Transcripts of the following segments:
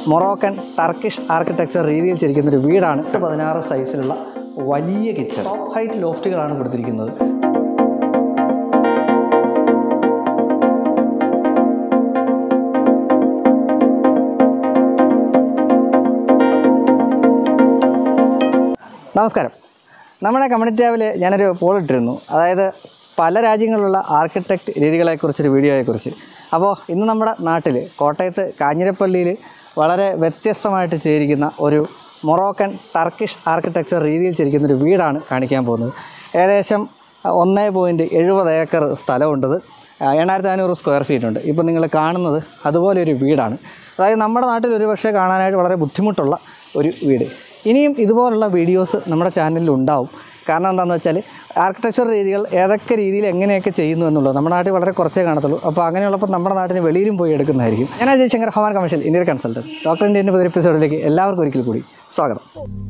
Moroccan Turkish architecture രീതിയിൽ ചെയ്തിരിക്കുന്ന ഒരു വീടാണ് എട്ട് പതിനാറ് സൈസിലുള്ള വലിയ കിച്ചൺ ടോപ്പ് ഹൈറ്റ് ലോഫ്റ്റുകളാണ് കൊടുത്തിരിക്കുന്നത് നമസ്കാരം നമ്മുടെ കമ്മ്യൂണിറ്റി ടാബിൽ ഞാനൊരു പോൾ ഇട്ടിരുന്നു അതായത് പല രാജ്യങ്ങളിലുള്ള ആർക്കിടെക്റ്റ് രീതികളെക്കുറിച്ചൊരു വീഡിയോയെക്കുറിച്ച് അപ്പോൾ ഇന്ന് നമ്മുടെ നാട്ടിൽ കോട്ടയത്ത് കാഞ്ഞിരപ്പള്ളിയിൽ വളരെ വ്യത്യസ്തമായിട്ട് ചെയ്തിരിക്കുന്ന ഒരു മൊറോക്കൻ ടർക്കിഷ് ആർക്കിടെക്ചർ രീതിയിൽ ചെയ്തിരിക്കുന്ന ഒരു വീടാണ് കാണിക്കാൻ പോകുന്നത് ഏകദേശം ഒന്നേ പോയിൻറ്റ് എഴുപത് ഏക്കർ സ്ഥലമുണ്ടത് എണ്ണായിരത്തി അഞ്ഞൂറ് സ്ക്വയർ ഫീറ്റ് ഉണ്ട് ഇപ്പോൾ നിങ്ങൾ കാണുന്നത് അതുപോലെ ഒരു വീടാണ് അതായത് നമ്മുടെ നാട്ടിൽ ഒരു പക്ഷേ കാണാനായിട്ട് വളരെ ബുദ്ധിമുട്ടുള്ള ഒരു വീട് ഇനിയും ഇതുപോലുള്ള വീഡിയോസ് നമ്മുടെ ചാനലിൽ ഉണ്ടാവും കാരണം എന്താണെന്ന് വെച്ചാൽ ആർക്കിടെക്ചർ രീതികൾ ഏതൊക്കെ രീതിയിൽ എങ്ങനെയൊക്കെ ചെയ്യുന്നു എന്നുള്ളത് നമ്മുടെ നാട്ടിൽ വളരെ കുറച്ചേ കാണത്തുള്ളൂ അപ്പോൾ അങ്ങനെയുള്ളപ്പോൾ നമ്മുടെ നാട്ടിന് വെളിയിലും പോയി എടുക്കുന്നതായിരിക്കും ഞാൻ Ajay Shankar home and commercial interior consultant doctor ഇന്ത്യൻ്റെ പുതിയ എപ്പിസോഡിലേക്ക് എല്ലാവർക്കും ഒരിക്കൽ കൂടി സ്വാഗതം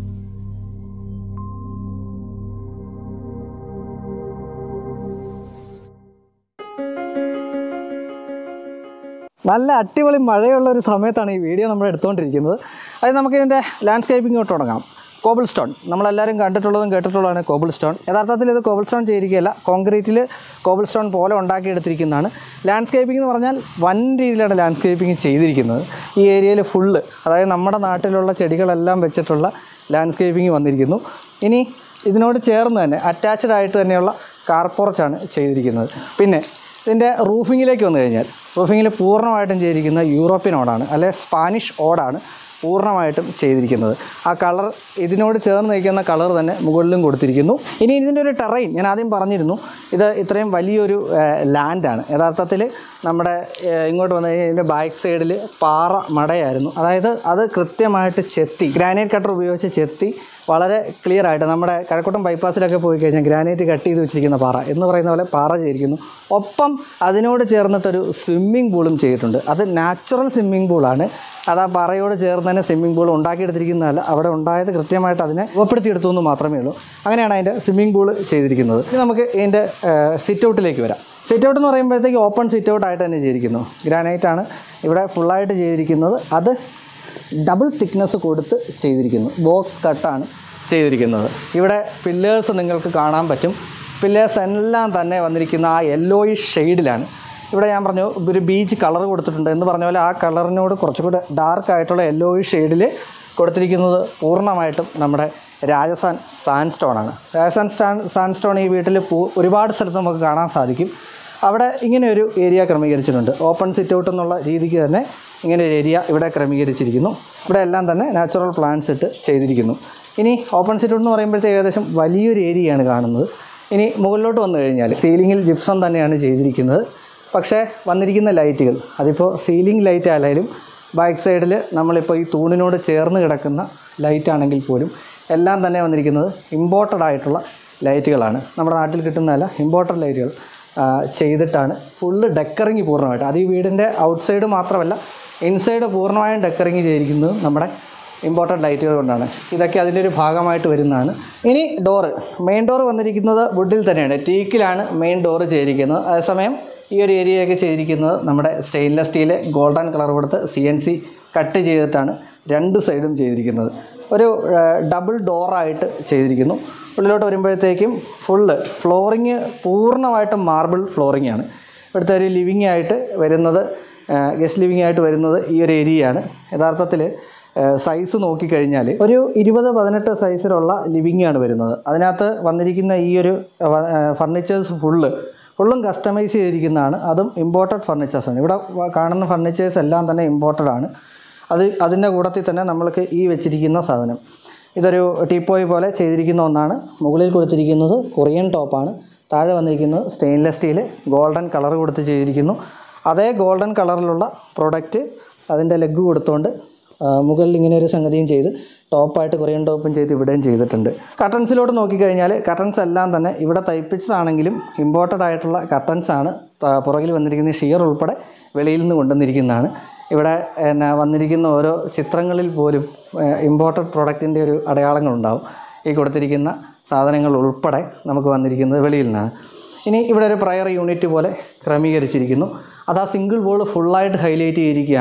നല്ല അടിപൊളി മഴയുള്ള ഒരു സമയത്താണ് ഈ വീഡിയോ നമ്മൾ എടുത്തുകൊണ്ടിരിക്കുന്നത് അത് നമുക്ക് ഇതിൻ്റെ ലാൻഡ്സ്കേപ്പിംഗ് തൊട്ട് തുടങ്ങാം കോബിൾ സ്റ്റോൺ നമ്മളെല്ലാവരും കണ്ടിട്ടുള്ളതും കേട്ടിട്ടുള്ളതാണ് കോബിൾ സ്റ്റോൺ യഥാർത്ഥത്തിൽ ഇത് കോബിൾ സ്റ്റോൺ ചെയ്തിരിക്കുകയല്ല കോൺക്രീറ്റിൽ കോബിൾ സ്റ്റോൺ പോലെ ഉണ്ടാക്കിയെടുത്തിരിക്കുന്നതാണ് ലാൻഡ്സ്കേപ്പിംഗ് എന്ന് പറഞ്ഞാൽ വൻ രീതിയിലാണ് ലാൻഡ്സ്കേപ്പിംഗ് ചെയ്തിരിക്കുന്നത് ഈ ഏരിയയിൽ ഫുള്ള് അതായത് നമ്മുടെ നാട്ടിലുള്ള ചെടികളെല്ലാം വെച്ചിട്ടുള്ള ലാൻഡ്സ്കേപ്പിംഗ് വന്നിരിക്കുന്നു ഇനി ഇതിനോട് ചേർന്ന് തന്നെ അറ്റാച്ച്ഡ് ആയിട്ട് തന്നെയുള്ള കാർപോർച്ചാണ് ചെയ്തിരിക്കുന്നത് പിന്നെ ഇതിൻ്റെ റൂഫിങ്ങിലേക്ക് വന്നു കഴിഞ്ഞാൽ റൂഫിങ്ങിൽ പൂർണ്ണമായിട്ടും ചെയ്തിരിക്കുന്ന യൂറോപ്യൻ ഓടാണ് അല്ലെ സ്പാനിഷ് ഓടാണ് പൂർണ്ണമായിട്ടും ചെയ്തിരിക്കുന്നത് ആ കളർ ഇതിനോട് ചേർന്ന് നിൽക്കുന്ന കളർ തന്നെ മുകളിലും കൊടുത്തിരിക്കുന്നു ഇനി ഇതിൻ്റെ ഒരു ടെറൈൻ ഞാൻ ആദ്യം പറഞ്ഞിരുന്നു ഇത് ഇത്രയും വലിയൊരു ലാൻഡാണ് യഥാർത്ഥത്തിൽ നമ്മുടെ ഏഹ്, ഇങ്ങോട്ട് വന്നു കഴിഞ്ഞാൽ ഇതിൻ്റെ ബാക്ക് സൈഡിൽ പാറ മടയായിരുന്നു അതായത് അത് കൃത്യമായിട്ട് ചെത്തി ഗ്രാനൈറ്റ് കട്ടർ ഉപയോഗിച്ച് ചെത്തി വളരെ ക്ലിയർ ആയിട്ട് നമ്മുടെ കഴക്കൂട്ടം ബൈപ്പാസിലൊക്കെ പോയി കഴിഞ്ഞാൽ ഗ്രാനൈറ്റ് കട്ട് ചെയ്ത് വെച്ചിരിക്കുന്ന പാറ എന്ന് പറയുന്ന പോലെ പാറ ചെയ്തിരിക്കുന്നു ഒപ്പം അതിനോട് ചേർന്നിട്ടൊരു സ്വിമ്മിംഗ് പൂളും ചെയ്തിട്ടുണ്ട് അത് നാച്ചുറൽ സ്വിമ്മിംഗ് പൂളാണ് അത് ആ പാറയോട് ചേർന്ന് തന്നെ സ്വിമ്മിംഗ് പൂൾ ഉണ്ടാക്കിയെടുത്തിരിക്കുന്നതല്ല അവിടെ ഉണ്ടായത് കൃത്യമായിട്ട് അതിനെ രൂപപ്പെടുത്തിയെടുത്തു എന്ന് മാത്രമേ ഉള്ളൂ അങ്ങനെയാണ് അതിൻ്റെ സ്വിമ്മിംഗ് പൂൾ ചെയ്തിരിക്കുന്നത് ഇനി നമുക്ക് ഇതിൻ്റെ സിറ്റ് ഔട്ടിലേക്ക് വരാം സിറ്റ് ഔട്ട് എന്ന് പറയുമ്പോഴത്തേക്ക് ഓപ്പൺ സിറ്റ് ഔട്ട് ആയിട്ട് തന്നെ ചെയ്തിരിക്കുന്നു ഗ്രാനൈറ്റ് ആണ് ഇവിടെ ഫുള്ളായിട്ട് ചെയ്തിരിക്കുന്നത് അത് ഡബിൾ തിക്നെസ് കൊടുത്ത് ചെയ്തിരിക്കുന്നു ബോക്സ് കട്ടാണ് ചെയ്തിരിക്കുന്നത് ഇവിടെ പില്ലേഴ്സ് നിങ്ങൾക്ക് കാണാൻ പറ്റും പില്ലേഴ്സ് എല്ലാം തന്നെ വന്നിരിക്കുന്ന ആ യെല്ലോയിഷ് ഷെയ്ഡിലാണ് ഇവിടെ ഞാൻ പറഞ്ഞു ഒരു ബീച്ച് കളർ കൊടുത്തിട്ടുണ്ട് എന്ന് പറഞ്ഞ പോലെ ആ കളറിനോട് കുറച്ചുകൂടെ ഡാർക്ക് ആയിട്ടുള്ള യെല്ലോയിഷ് ഷെയ്ഡിൽ കൊടുത്തിരിക്കുന്നത് പൂർണ്ണമായിട്ടും നമ്മുടെ രാജസ്ഥാൻ സാൻഡ് ആണ് രാജസ്ഥാൻ സ്റ്റാൻ സാൻഡ് സ്റ്റോൺ ഈ വീട്ടിൽ പൂ- ഒരുപാട് സ്ഥലത്ത് നമുക്ക് കാണാൻ സാധിക്കും അവിടെ ഇങ്ങനെ ഒരു ഏരിയ ക്രമീകരിച്ചിട്ടുണ്ട് ഓപ്പൺ സിറ്റ് ഔട്ട് എന്നുള്ള രീതിക്ക് തന്നെ ഇങ്ങനെ ഒരു ഏരിയ ഇവിടെ ക്രമീകരിച്ചിരിക്കുന്നു ഇവിടെ എല്ലാം തന്നെ നാച്ചുറൽ പ്ലാന്റ്സ് ഇട്ട് ചെയ്തിരിക്കുന്നു ഇനി ഓപ്പൺ സിറ്റ് ഔട്ട് എന്ന് പറയുമ്പോഴത്തേക്ക് ഏകദേശം വലിയൊരു ഏരിയയാണ് കാണുന്നത് ഇനി മുകളിലോട്ട് വന്നു കഴിഞ്ഞാൽ സീലിങ്ങിൽ ജിപ്സം തന്നെയാണ് ചെയ്തിരിക്കുന്നത് പക്ഷേ വന്നിരിക്കുന്ന ലൈറ്റുകൾ അതിപ്പോൾ സീലിംഗ് ലൈറ്റ് ആയാലും ബാക്ക് സൈഡിൽ നമ്മളിപ്പോൾ ഈ തൂണിനോട് ചേർന്ന് കിടക്കുന്ന ലൈറ്റ് ആണെങ്കിൽ പോലും എല്ലാം തന്നെ വന്നിരിക്കുന്നത് ഇമ്പോർട്ടഡ് ആയിട്ടുള്ള ലൈറ്റുകളാണ് നമ്മുടെ നാട്ടിൽ കിട്ടുന്നതല്ല ഇമ്പോർട്ടഡ് ലൈറ്റുകൾ ആ, ചെയ്തിട്ടാണ് ഫുള്ള് ഡെക്കറിങ് പൂർണ്ണമായിട്ട് അത് ഈ വീടിൻ്റെ ഔട്ട്സൈഡ് മാത്രമല്ല ഇൻസൈഡ് പൂർണ്ണമായും ഡെക്കറിങ് ചെയ്തിരിക്കുന്നത് നമ്മുടെ ഇമ്പോർട്ടൻ്റ് ലൈറ്റുകൾ കൊണ്ടാണ് ഇതൊക്കെ അതിൻ്റെ ഒരു ഭാഗമായിട്ട് വരുന്നതാണ് ഇനി ഡോറ് മെയിൻ ഡോർ വന്നിരിക്കുന്നത് വുഡിൽ തന്നെയാണ് ടീക്കിലാണ് മെയിൻ ഡോറ് ചെയ്തിരിക്കുന്നത് അതേസമയം ഈ ഒരു ഏരിയയൊക്കെ ചെയ്തിരിക്കുന്നത് നമ്മുടെ സ്റ്റെയിൻലെസ് സ്റ്റീൽ ഗോൾഡൻ കളർ കൊടുത്ത് സി എൻ സി കട്ട് ചെയ്തിട്ടാണ് രണ്ട് സൈഡും ചെയ്തിരിക്കുന്നത് ഒരു ഡബിൾ ഡോറായിട്ട് ചെയ്തിരിക്കുന്നു ഉള്ളിലോട്ട് വരുമ്പോഴത്തേക്കും ഫുള്ള് ഫ്ലോറിങ് പൂർണ്ണമായിട്ടും മാർബിൾ ഫ്ലോറിംഗ് ആണ് ഇവിടുത്തെ ഒരു ലിവിങ് ആയിട്ട് വരുന്നത് ഗസ്റ്റ് ലിവിങ് ആയിട്ട് വരുന്നത് ഈ ഒരു ഏരിയയാണ് യഥാർത്ഥത്തിൽ സൈസ് നോക്കിക്കഴിഞ്ഞാൽ ഒരു ഇരുപത് പതിനെട്ട് സൈസിലുള്ള ലിവിങ് ആണ് വരുന്നത് അതിനകത്ത് വന്നിരിക്കുന്ന ഈ ഒരു ഫർണിച്ചേഴ്സ് ഫുള്ള് ഫുള്ളും കസ്റ്റമൈസ് ചെയ്തിരിക്കുന്നതാണ് അതും ഇമ്പോർട്ടഡ് ഫർണിച്ചേഴ്സാണ് ഇവിടെ വ- കാണുന്ന ഫർണിച്ചേഴ്സ് എല്ലാം തന്നെ ഇമ്പോർട്ടഡ് ആണ് അത് അതിൻ്റെ കൂട്ടത്തിൽ തന്നെ നമ്മൾക്ക് ഈ വെച്ചിരിക്കുന്ന സാധനം ഇതൊരു ടീപ്പോയ് പോലെ ചെയ്തിരിക്കുന്ന ഒന്നാണ് മുകളിൽ കൊടുത്തിരിക്കുന്നത് കൊറിയൻ ടോപ്പാണ് താഴെ വന്നിരിക്കുന്നത് സ്റ്റെയിൻലെസ് സ്റ്റീൽ ഗോൾഡൻ കളർ കൊടുത്ത് ചെയ്തിരിക്കുന്നു അതേ ഗോൾഡൻ കളറിലുള്ള പ്രോഡക്റ്റ് അതിൻ്റെ ലെഗ് കൊടുത്തുകൊണ്ട് ആ, മുകളിൽ ഇങ്ങനെ ഒരു സംഗതിയും ചെയ്ത് ടോപ്പായിട്ട് കൊറിയൻ ടോപ്പും ചെയ്ത് ഇവിടെയും ചെയ്തിട്ടുണ്ട് കർട്ടൻസിലോട്ട് നോക്കിക്കഴിഞ്ഞാൽ കർട്ടൻസ് എല്ലാം തന്നെ ഇവിടെ തയ്പ്പിച്ചതാണെങ്കിലും ഇമ്പോർട്ടഡ് ആയിട്ടുള്ള കർട്ടൻസ് ആണ് ത- പുറകിൽ വന്നിരിക്കുന്ന ഷിയർ ഉൾപ്പെടെ വെളിയിൽ നിന്ന് കൊണ്ടുവന്നിരിക്കുന്നതാണ് ഇവിടെ എന്നാ വന്നിരിക്കുന്ന ഓരോ ചിത്രങ്ങളിൽ പോലും ഇമ്പോർട്ടഡ് പ്രൊഡക്റ്റിൻ്റെ ഒരു അടയാളങ്ങളുണ്ടാവും ഈ കൊടുത്തിരിക്കുന്ന സാധനങ്ങൾ ഉൾപ്പെടെ നമുക്ക് വന്നിരിക്കുന്നത് വെളിയിൽ നിന്നാണ് ഇനി ഇവിടെ ഒരു പ്രയർ യൂണിറ്റ് പോലെ ക്രമീകരിച്ചിരിക്കുന്നു അത് ആ സിംഗിൾ വോൾ ഫുള്ളായിട്ട് ഹൈലൈറ്റ് ചെയ്തിരിക്കുകയാണ്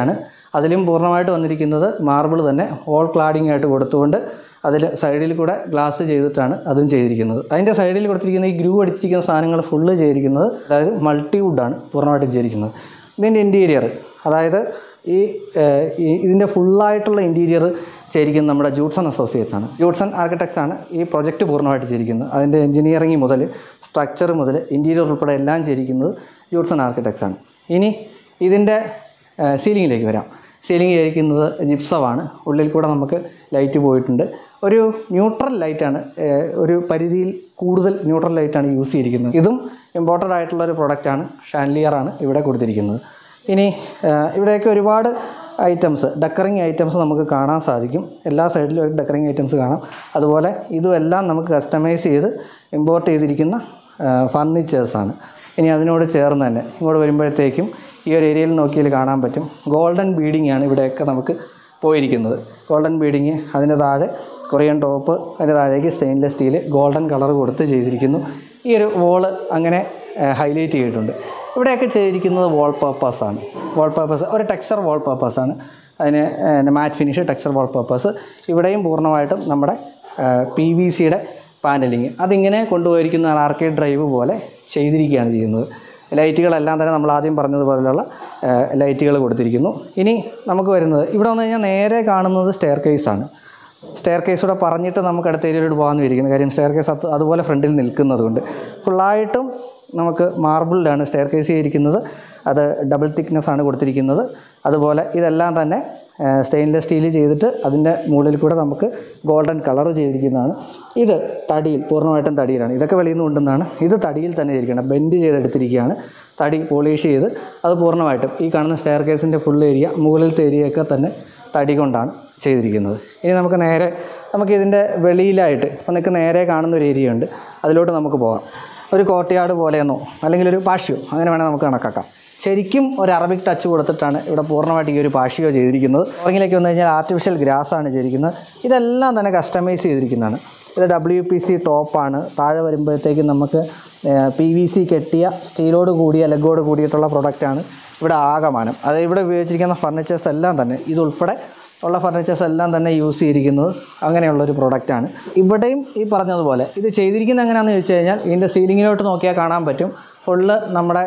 അതിലും പൂർണ്ണമായിട്ട് വന്നിരിക്കുന്നത് മാർബിൾ തന്നെ ഓൾ ക്ലാഡിംഗ് ആയിട്ട് കൊടുത്തുകൊണ്ട് അതിൽ സൈഡിൽ കൂടെ ഗ്ലാസ് ചെയ്തിട്ടാണ് അതും ചെയ്തിരിക്കുന്നത് അതിൻ്റെ സൈഡിൽ കൊടുത്തിരിക്കുന്ന ഈ ഗ്രൂ അടിച്ചിരിക്കുന്ന സാധനങ്ങൾ ഫുള്ള് ചെയ്തിരിക്കുന്നത് അതായത് മൾട്ടി വുഡാണ് പൂർണ്ണമായിട്ടും ചെയ്തിരിക്കുന്നത് ഇതിൻ്റെ ഇൻറ്റീരിയർ അതായത് ഈ ഏഹ്, ഈ ഇതിൻ്റെ ഫുള്ളായിട്ടുള്ള ഇൻറ്റീരിയർ ചെയ്തിരിക്കുന്നത് നമ്മുടെ ജൂട്ട്സൺ അസോസിയേറ്റ്സ് ആണ് ജൂട്ട്സൺ ആർക്കിടെക്ട്സ് ആണ് ഈ പ്രൊജക്റ്റ് പൂർണ്ണമായിട്ട് ചെയ്തിരിക്കുന്നത് അതിൻ്റെ എഞ്ചിനീയറിംഗ് മുതൽ സ്ട്രക്ചർ മുതൽ ഇൻറ്റീരിയർ ഉൾപ്പെടെ എല്ലാം ചെയ്തിരിക്കുന്നത് ജൂട്ട്സൺ ആർക്കിടെക്ട്സ് ആണ് ഇനി ഇതിൻ്റെ സീലിങ്ങിലേക്ക് വരാം സീലിംഗ് ചെയ്തിരിക്കുന്നത് ജിപ്സമാണ് ഉള്ളിൽ കൂടെ നമുക്ക് ലൈറ്റ് പോയിട്ടുണ്ട് ഒരു ന്യൂട്രൽ ലൈറ്റാണ് ഒരു പരിധിയിൽ കൂടുതൽ ന്യൂട്രൽ ലൈറ്റാണ് യൂസ് ചെയ്തിരിക്കുന്നത് ഇതും ഇമ്പോർട്ടൻ്റ് ആയിട്ടുള്ള ഒരു പ്രൊഡക്റ്റാണ് ഷാൻലിയറാണ് ഇവിടെ കൊടുത്തിരിക്കുന്നത് ഇനി ഏഹ്, ഇവിടെയൊക്കെ ഒരുപാട് ഐറ്റംസ് ഡെക്കറിങ് ഐറ്റംസ് നമുക്ക് കാണാൻ സാധിക്കും എല്ലാ സൈഡിലും ഒരു ഡെക്കറിങ് ഐറ്റംസ് കാണാം അതുപോലെ ഇതുമെല്ലാം നമുക്ക് കസ്റ്റമൈസ് ചെയ്ത് ഇമ്പോർട്ട് ചെയ്തിരിക്കുന്ന ഫർണിച്ചേഴ്സാണ് ഇനി അതിനോട് ചേർന്ന് തന്നെ ഇങ്ങോട്ട് വരുമ്പോഴത്തേക്കും ഈ ഒരു ഏരിയയിൽ നോക്കിയാൽ കാണാൻ പറ്റും ഗോൾഡൻ ബീഡിംഗ് ആണ് ഇവിടെയൊക്കെ നമുക്ക് പോയിരിക്കുന്നത് ഗോൾഡൻ ബീഡിങ് അതിൻ്റെ താഴെ കൊറിയൻ ടോപ്പ് അതിൻ്റെ താഴേക്ക് സ്റ്റെയിൻലെസ് സ്റ്റീൽ ഗോൾഡൻ കളർ കൊടുത്ത് ചെയ്തിരിക്കുന്നു ഈ ഒരു വോള് അങ്ങനെ ഹൈലൈറ്റ് ചെയ്തിട്ടുണ്ട് ഇവിടെയൊക്കെ ചെയ്തിരിക്കുന്നത് വാൾ പേപ്പേഴ്സാണ് വാൾ പേപ്പേഴ്സ് ഒരു ടെക്സ്ചർ വാൾ പേപ്പേഴ്സാണ് അതിന് matte finish texture wall papers ഇവിടെയും പൂർണ്ണമായിട്ടും നമ്മുടെ പി വി സിയുടെ പാനലിങ് അതിങ്ങനെ കൊണ്ടുപോയിരിക്കുന്ന ആർക്കേഡ് ഡ്രൈവ് പോലെ ചെയ്തിരിക്കുകയാണ് ചെയ്യുന്നത് ലൈറ്റുകളെല്ലാം തന്നെ നമ്മൾ ആദ്യം പറഞ്ഞതുപോലെയുള്ള ലൈറ്റുകൾ കൊടുത്തിരിക്കുന്നു ഇനി നമുക്ക് വരുന്നത് ഇവിടെ വന്നു കഴിഞ്ഞാൽ നേരെ കാണുന്നത് സ്റ്റെയർ കേസാണ് സ്റ്റെയർ കേസൂടെ പറഞ്ഞിട്ട് നമുക്ക് അടുത്ത ഏരിയയിലോട്ട് പോകാമെന്ന് ഇരിക്കുന്നത് കാര്യം സ്റ്റെയർ കേസ് അത് അതുപോലെ ഫ്രണ്ടിൽ നിൽക്കുന്നത് കൊണ്ട് ഫുള്ളായിട്ടും നമുക്ക് മാർബിളിലാണ് സ്റ്റെയർ കേസ് ചെയ്തിരിക്കുന്നത് അത് ഡബിൾ തിക്നെസ് ആണ് കൊടുത്തിരിക്കുന്നത് അതുപോലെ ഇതെല്ലാം തന്നെ സ്റ്റെയിൻലെസ് സ്റ്റീൽ ചെയ്തിട്ട് അതിൻ്റെ മുകളിൽ കൂടെ നമുക്ക് ഗോൾഡൻ കളർ ചെയ്തിരിക്കുന്നതാണ് ഇത് തടിയിൽ പൂർണ്ണമായിട്ടും തടിയിലാണ് ഇതൊക്കെ വെളിയിൽ നിന്ന് കൊണ്ടുവന്നാണ് ഇത് തടിയിൽ തന്നെ ചെയ്തിരിക്കണം ബെൻഡ് ചെയ്തെടുത്തിരിക്കുകയാണ് തടി പോളിഷ് ചെയ്ത് അത് പൂർണ്ണമായിട്ടും ഈ കാണുന്ന സ്റ്റെയർ കേസിൻ്റെ ഫുൾ ഏരിയ മുകളിലത്തെ ഏരിയയൊക്കെ തന്നെ തടി കൊണ്ടാണ് ചെയ്തിരിക്കുന്നത് ഇനി നമുക്ക് നേരെ നമുക്ക് ഇതിൻ്റെ വെളിയിലായിട്ട് ഇപ്പം നിങ്ങൾക്ക് നേരെ കാണുന്ന ഒരു ഏരിയ ഉണ്ട് അതിലോട്ട് നമുക്ക് പോകാം ഒരു കോർട്ട്യാർഡ് പോലെയെന്നോ അല്ലെങ്കിൽ ഒരു പാഷ്യോ അങ്ങനെ വേണേൽ നമുക്ക് കണക്കാക്കാം ശരിക്കും ഒരു അറബിക് ടച്ച് കൊടുത്തിട്ടാണ് ഇവിടെ പൂർണ്ണമായിട്ട് ഈ ഒരു പാഷിയോ ചെയ്തിരിക്കുന്നത് പുറകിലേക്ക് വന്നു കഴിഞ്ഞാൽ ആർട്ടിഫിഷ്യൽ ഗ്രാസ് ആണ് ചെയ്തിരിക്കുന്നത് ഇതെല്ലാം തന്നെ കസ്റ്റമൈസ് ചെയ്തിരിക്കുന്നതാണ് ഇത് ഡബ്ല്യു പി സി ടോപ്പാണ് താഴെ വരുമ്പോഴത്തേക്കും നമുക്ക് പി വി സി കെട്ടിയ സ്റ്റീലോട് കൂടിയ ലെഗോട് കൂടിയിട്ടുള്ള പ്രൊഡക്റ്റാണ് ഇവിടെ ആകമാനം അത് ഇവിടെ ഉപയോഗിച്ചിരിക്കുന്ന ഫർണിച്ചേഴ്സ് എല്ലാം തന്നെ ഇതുൾപ്പെടെ ഉള്ള ഫർണിച്ചേഴ്സ് എല്ലാം തന്നെ യൂസ് ചെയ്തിരിക്കുന്നത് അങ്ങനെയുള്ളൊരു പ്രൊഡക്റ്റാണ് ഇവിടെയും ഈ പറഞ്ഞതുപോലെ ഇത് ചെയ്തിരിക്കുന്നത് എങ്ങനെയാണെന്ന് ചോദിച്ചു കഴിഞ്ഞാൽ ഇതിൻ്റെ സീലിങ്ങിലോട്ട് നോക്കിയാൽ കാണാൻ പറ്റും ഫുള്ള് നമ്മുടെ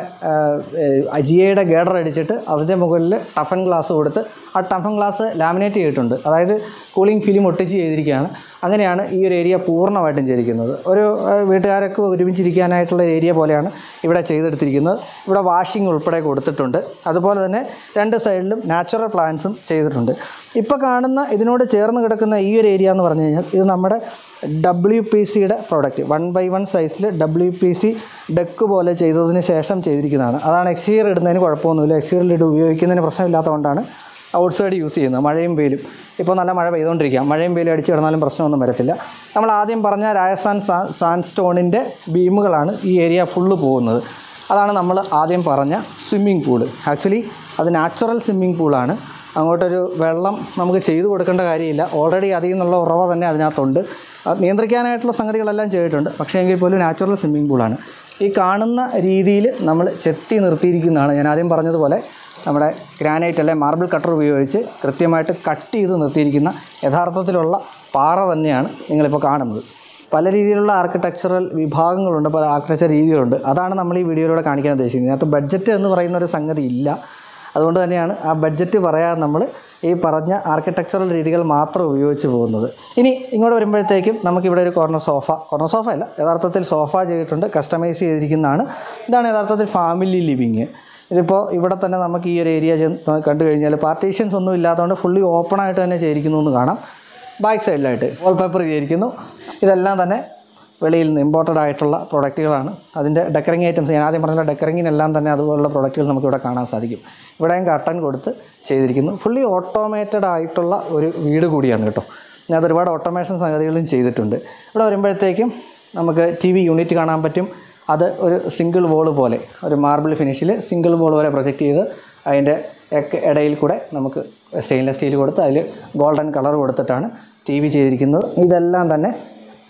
അജിയയുടെ ഗേഡർ അടിച്ചിട്ട് അതിൻ്റെ മുകളിൽ ടഫൻ ഗ്ലാസ് കൊടുത്ത് ആ ടഫൻ ഗ്ലാസ് ലാമിനേറ്റ് ചെയ്തിട്ടുണ്ട് അതായത് കൂളിംഗ് ഫിലിം ഒട്ടിച്ച് ചെയ്തിരിക്കുകയാണ് അങ്ങനെയാണ് ഈ ഒരു ഏരിയ പൂർണ്ണമായിട്ടും ചെയ്തിരിക്കുന്നത് ഒരു ഏഹ്, വീട്ടുകാരൊക്കെ ഒരുമിച്ചിരിക്കാനായിട്ടുള്ള ഏരിയ പോലെയാണ് ഇവിടെ ചെയ്തെടുത്തിരിക്കുന്നത് ഇവിടെ വാഷിംഗ് ഉൾപ്പെടെ കൊടുത്തിട്ടുണ്ട് അതുപോലെ തന്നെ രണ്ട് സൈഡിലും നാച്ചുറൽ പ്ലാന്റ്സും ചെയ്തിട്ടുണ്ട് ഇപ്പോൾ കാണുന്ന ഇതിനോട് ചേർന്ന് കിടക്കുന്ന ഈ ഒരു ഏരിയ എന്ന് പറഞ്ഞു കഴിഞ്ഞാൽ ഇത് നമ്മുടെ ഡബ്ല്യു പി സിയുടെ പ്രോഡക്റ്റ് വൺ ബൈ വൺ സൈസിൽ ഡബ്ല്യു പി സി ഡെക്ക് പോലെ ചെയ്തതിന് ശേഷം ചെയ്തിരിക്കുന്നതാണ് അതാണ് എക്സ്റ്റീരിയർ ഇടുന്നതിന് കുഴപ്പമൊന്നുമില്ല എക്സ്റ്റീരിയർ ഇട്ട് ഉപയോഗിക്കുന്നതിന് പ്രശ്നമില്ലാത്തതുകൊണ്ടാണ് ഔട്ട് സൈഡ് യൂസ് ചെയ്യുന്നത് മഴയും വെയിലും ഇപ്പോൾ നല്ല മഴ പെയ്തുകൊണ്ടിരിക്കുക മഴയും വെയിലും അടിച്ച് കിടന്നാലും പ്രശ്നമൊന്നും വരത്തില്ല നമ്മൾ ആദ്യം പറഞ്ഞ രാജസ്ഥാൻ സാ സാൻഡ് സ്റ്റോണിൻ്റെ ബീമുകളാണ് ഈ ഏരിയ ഫുള്ള് പോകുന്നത് അതാണ് നമ്മൾ ആദ്യം പറഞ്ഞ സ്വിമ്മിംഗ് പൂള് ആക്ച്വലി അത് നാച്ചുറൽ സ്വിമ്മിംഗ് പൂളാണ് അങ്ങോട്ടൊരു വെള്ളം നമുക്ക് ചെയ്തു കൊടുക്കേണ്ട കാര്യമില്ല ഓൾറെഡി അതിൽ നിന്നുള്ള ഉറവ തന്നെ അതിനകത്തുണ്ട് അത് നിയന്ത്രിക്കാനായിട്ടുള്ള സംഗതികളെല്ലാം ചെയ്തിട്ടുണ്ട് പക്ഷേ എങ്കിൽ പോലും നാച്ചുറൽ സ്വിമ്മിംഗ് പൂളാണ് ഈ കാണുന്ന രീതിയിൽ നമ്മൾ ചെത്തി നിർത്തിയിരിക്കുന്നതാണ് ഞാൻ ആദ്യം പറഞ്ഞതുപോലെ നമ്മുടെ ഗ്രാനൈറ്റ് അല്ലെ മാർബിൾ കട്ടർ ഉപയോഗിച്ച് കൃത്യമായിട്ട് കട്ട് ചെയ്ത് നിർത്തിയിരിക്കുന്ന യഥാർത്ഥത്തിലുള്ള പാറ തന്നെയാണ് നിങ്ങളിപ്പോൾ കാണുന്നത് പല രീതിയിലുള്ള ആർക്കിടെക്ചറൽ വിഭാഗങ്ങളുണ്ട് പല ആർക്കിടെക്ചർ രീതികളുണ്ട് അതാണ് നമ്മൾ ഈ വീഡിയോയിലൂടെ കാണിക്കാൻ ഉദ്ദേശിക്കുന്നത് ഇതിനകത്ത് ബഡ്ജറ്റ് എന്ന് പറയുന്ന ഒരു സംഗതി ഇല്ല അതുകൊണ്ട് തന്നെയാണ് ആ ബഡ്ജറ്റ് പറയാൻ നമ്മൾ ഈ പറഞ്ഞ ആർക്കിടെക്ചറൽ രീതികൾ മാത്രം ഉപയോഗിച്ച് പോകുന്നത് ഇനി ഇങ്ങോട്ട് വരുമ്പോഴത്തേക്കും നമുക്കിവിടെ ഒരു കോർണർ സോഫ കോർണർ സോഫ അല്ല യഥാർത്ഥത്തിൽ സോഫ ചെയ്തിട്ടുണ്ട് കസ്റ്റമൈസ് ചെയ്തിരിക്കുന്നതാണ് ഇതാണ് യഥാർത്ഥത്തിൽ ഫാമിലി ലിവിങ് ഇതിപ്പോൾ ഇവിടെ തന്നെ നമുക്ക് ഈ ഒരു ഏരിയ കണ്ടു കഴിഞ്ഞാൽ പാർട്ടീഷൻസ് ഒന്നും ഇല്ലാത്തതുകൊണ്ട് ഫുള്ളി ഓപ്പൺ ആയിട്ട് തന്നെ ചെയ്തിരിക്കുന്നു എന്ന് കാണാം ബാക്ക് സൈഡിലായിട്ട് വാൾപേപ്പർ ചെയ്തിരിക്കുന്നു ഇതെല്ലാം തന്നെ വെളിയിൽ നിന്ന് ഇമ്പോർട്ടഡ് ആയിട്ടുള്ള പ്രൊഡക്റ്റുകളാണ് അതിൻ്റെ ഡെക്കറിങ് ഐറ്റംസ് ഞാൻ ആദ്യം പറഞ്ഞ ഡെക്കറിങ്ങിനെല്ലാം തന്നെ അതുപോലുള്ള പ്രൊഡക്റ്റുകൾ നമുക്കിവിടെ കാണാൻ സാധിക്കും ഇവിടെയും കട്ടൻ കൊടുത്ത് ചെയ്തിരിക്കുന്നു ഫുള്ളി ഓട്ടോമേറ്റഡ് ആയിട്ടുള്ള ഒരു വീട് കൂടിയാണ് കേട്ടോ അത് ഒരുപാട് ഓട്ടോമേഷൻ സംഗതികളും ചെയ്തിട്ടുണ്ട് ഇവിടെ വരുമ്പോഴത്തേക്കും നമുക്ക് ടി വി യൂണിറ്റ് കാണാൻ പറ്റും അത് ഒരു സിംഗിൾ വോൾ പോലെ ഒരു മാർബിൾ ഫിനിഷിൽ സിംഗിൾ വോൾ പോലെ പ്രൊജക്റ്റ് ചെയ്ത് അതിൻ്റെ എക്ക് ഇടയിൽ കൂടെ നമുക്ക് സ്റ്റെയിൻലെസ് സ്റ്റീൽ കൊടുത്ത് അതിൽ ഗോൾഡൻ കളർ കൊടുത്തിട്ടാണ് ടി വി ചെയ്തിരിക്കുന്നത് ഇതെല്ലാം തന്നെ